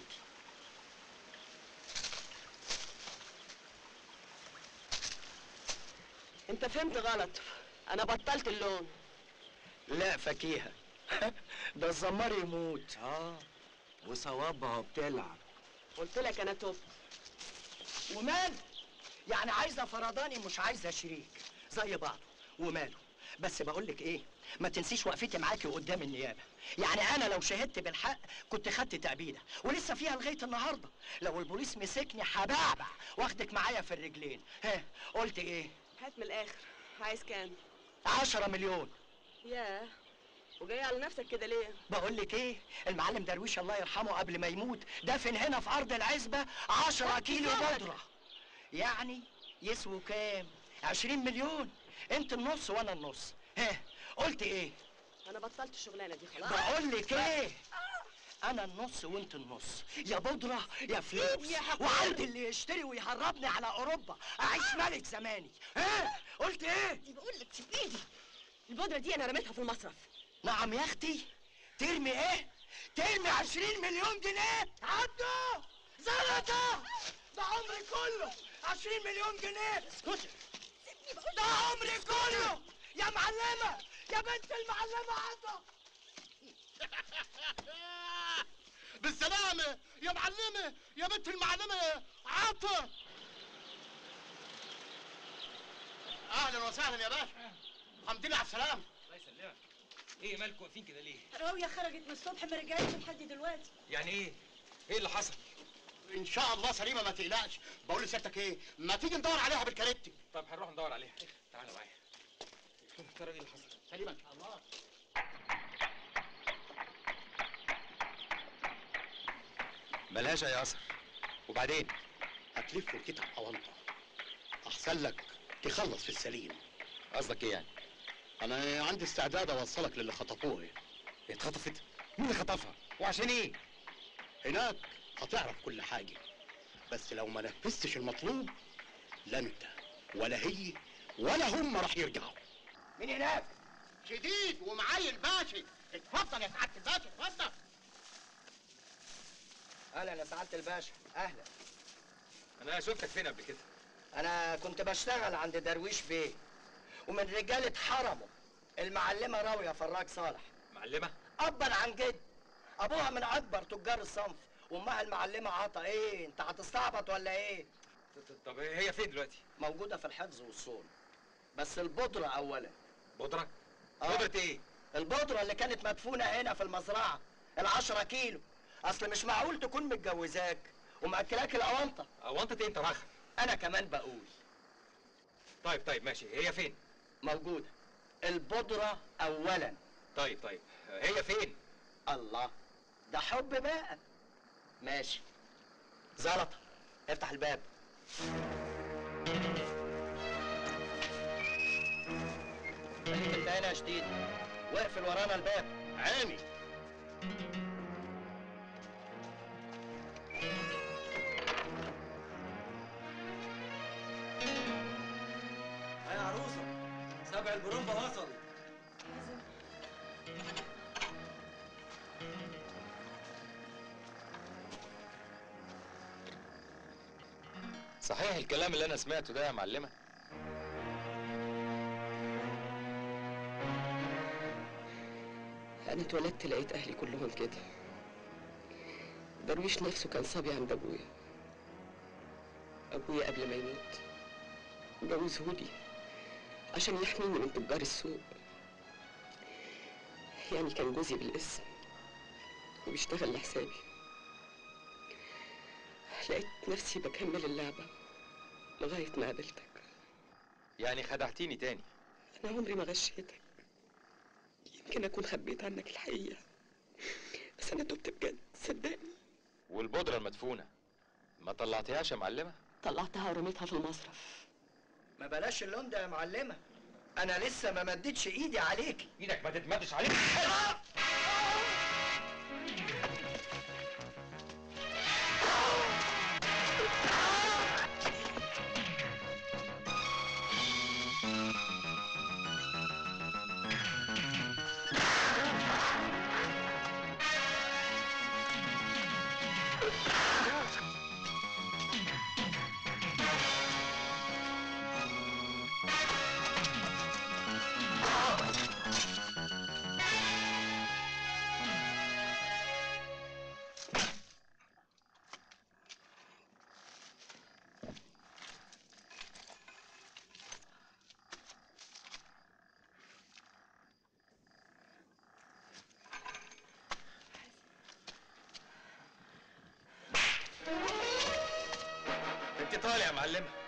انت فهمت غلط انا بطلت اللون لا فكيهه ده الزمار يموت اه وصوابها بتلعب قلت لك انا تبت ومال يعني عايزه فرداني مش عايزه شريك زي بعض وماله بس بقول لك ايه ما تنسيش وقفتي معاكي قدام النيابه يعني انا لو شهدت بالحق كنت خدت تأبيده ولسه فيها لغايه النهارده لو البوليس مسكني هبعبع واخدك معايا في الرجلين ها قلت ايه هات من الاخر عايز كام عشرة مليون ياه وجاي على نفسك كده ليه بقول لك ايه المعلم درويش الله يرحمه قبل ما يموت دفن هنا في ارض العزبه 10 كيلو بودره يعني يسووا كام 20 مليون انت النص وانا النص ها قلت ايه انا بطلت الشغلانه دي خلاص بقول لك ايه انا النص وانت النص يا بودره يا فلوس يا حبيبي. وعندي اللي يشتري ويهربني على اوروبا اعيش ملك زماني ها قلت ايه بقول لك سيب ايدي البودره دي انا رميتها في المصرف نعم يا اختي ترمي ايه ترمي 20 مليون جنيه عدوا زلطه ده عمري كله 20 مليون جنيه اسكتي ده عمري كله يا معلمه يا بنت المعلمه عطا بالسلامة يا معلمة يا بنت المعلمة عاطف أهلا وسهلا يا باشا الحمد لله على السلامة الله يسلمك ايه مالكم واقفين كده ليه؟ راوية خرجت من الصبح ما رجعتش لحد دلوقتي يعني ايه؟ ايه اللي حصل؟ إن شاء الله سليمة ما تقلقش بقول لسيادتك إيه ما تيجي ندور عليها بالكاريتي طب هنروح ندور عليها تعالى معايا ترى ايه اللي حصل؟ سليمة إن شاء الله ملهاش اي اثر وبعدين هتلف وتتعب أونطة أحسن لك تخلص في السليم قصدك ايه يعني؟ أنا عندي استعداد أوصلك للي خطفوه اتخطفت؟ مين اللي خطفها؟ وعشان ايه؟ هناك هتعرف كل حاجة بس لو ما نفذتش المطلوب لا أنت ولا هي ولا هم راح يرجعوا مين هناك؟ شديد ومعاي الباشا اتفضل يا سعادة الباشا اتفضل اهلا يا سعاده الباشا اهلا انا شفتك فين قبل كده؟ انا كنت بشتغل عند درويش بيه ومن رجاله حرمه المعلمه راويه فراج صالح معلمه؟ ابا عن جد ابوها من اكبر تجار الصنف وامها المعلمه عطا ايه انت هتستعبط ولا ايه طب هي فين دلوقتي؟ موجوده في الحفظ والصون بس البودره اولا بودره؟ آه. بودرة ايه؟ البودره اللي كانت مدفونه هنا في المزرعه العشرة كيلو اصل مش معقول تكون متجوزاك ومأكلاك الاونطه اونطه ايه انت راخر؟ انا كمان بقول طيب طيب ماشي هي فين؟ موجوده البودره اولا طيب طيب هي فين؟ الله ده حب بقى ماشي زلطه افتح الباب خليك انت هنا يا شديد واقفل ورانا الباب عيني يا عروسه سبع البرومبا وصل صحيح الكلام اللي انا سمعته ده يا معلمه؟ انا اتولدت لقيت اهلي كلهم كده درويش نفسه كان صبي عند ابويا ابويا قبل ما يموت جوزهولي عشان يحميني من تجار السوق يعني كان جوزي بالاسم وبيشتغل لحسابي لقيت نفسي بكمل اللعبة لغاية ما قابلتك يعني خدعتيني تاني أنا عمري ما غشيتك يمكن أكون خبيت عنك الحقيقة بس أنا تبت بجد صدقني والبودره المدفونه ما طلعتيهاش يا معلمه؟ طلعتها ورميتها في المصرف ما بلاش اللون ده يا معلمه انا لسه ما مدتش ايدي عليك ايدك ما تتمدش عليك انت طالع يا معلمه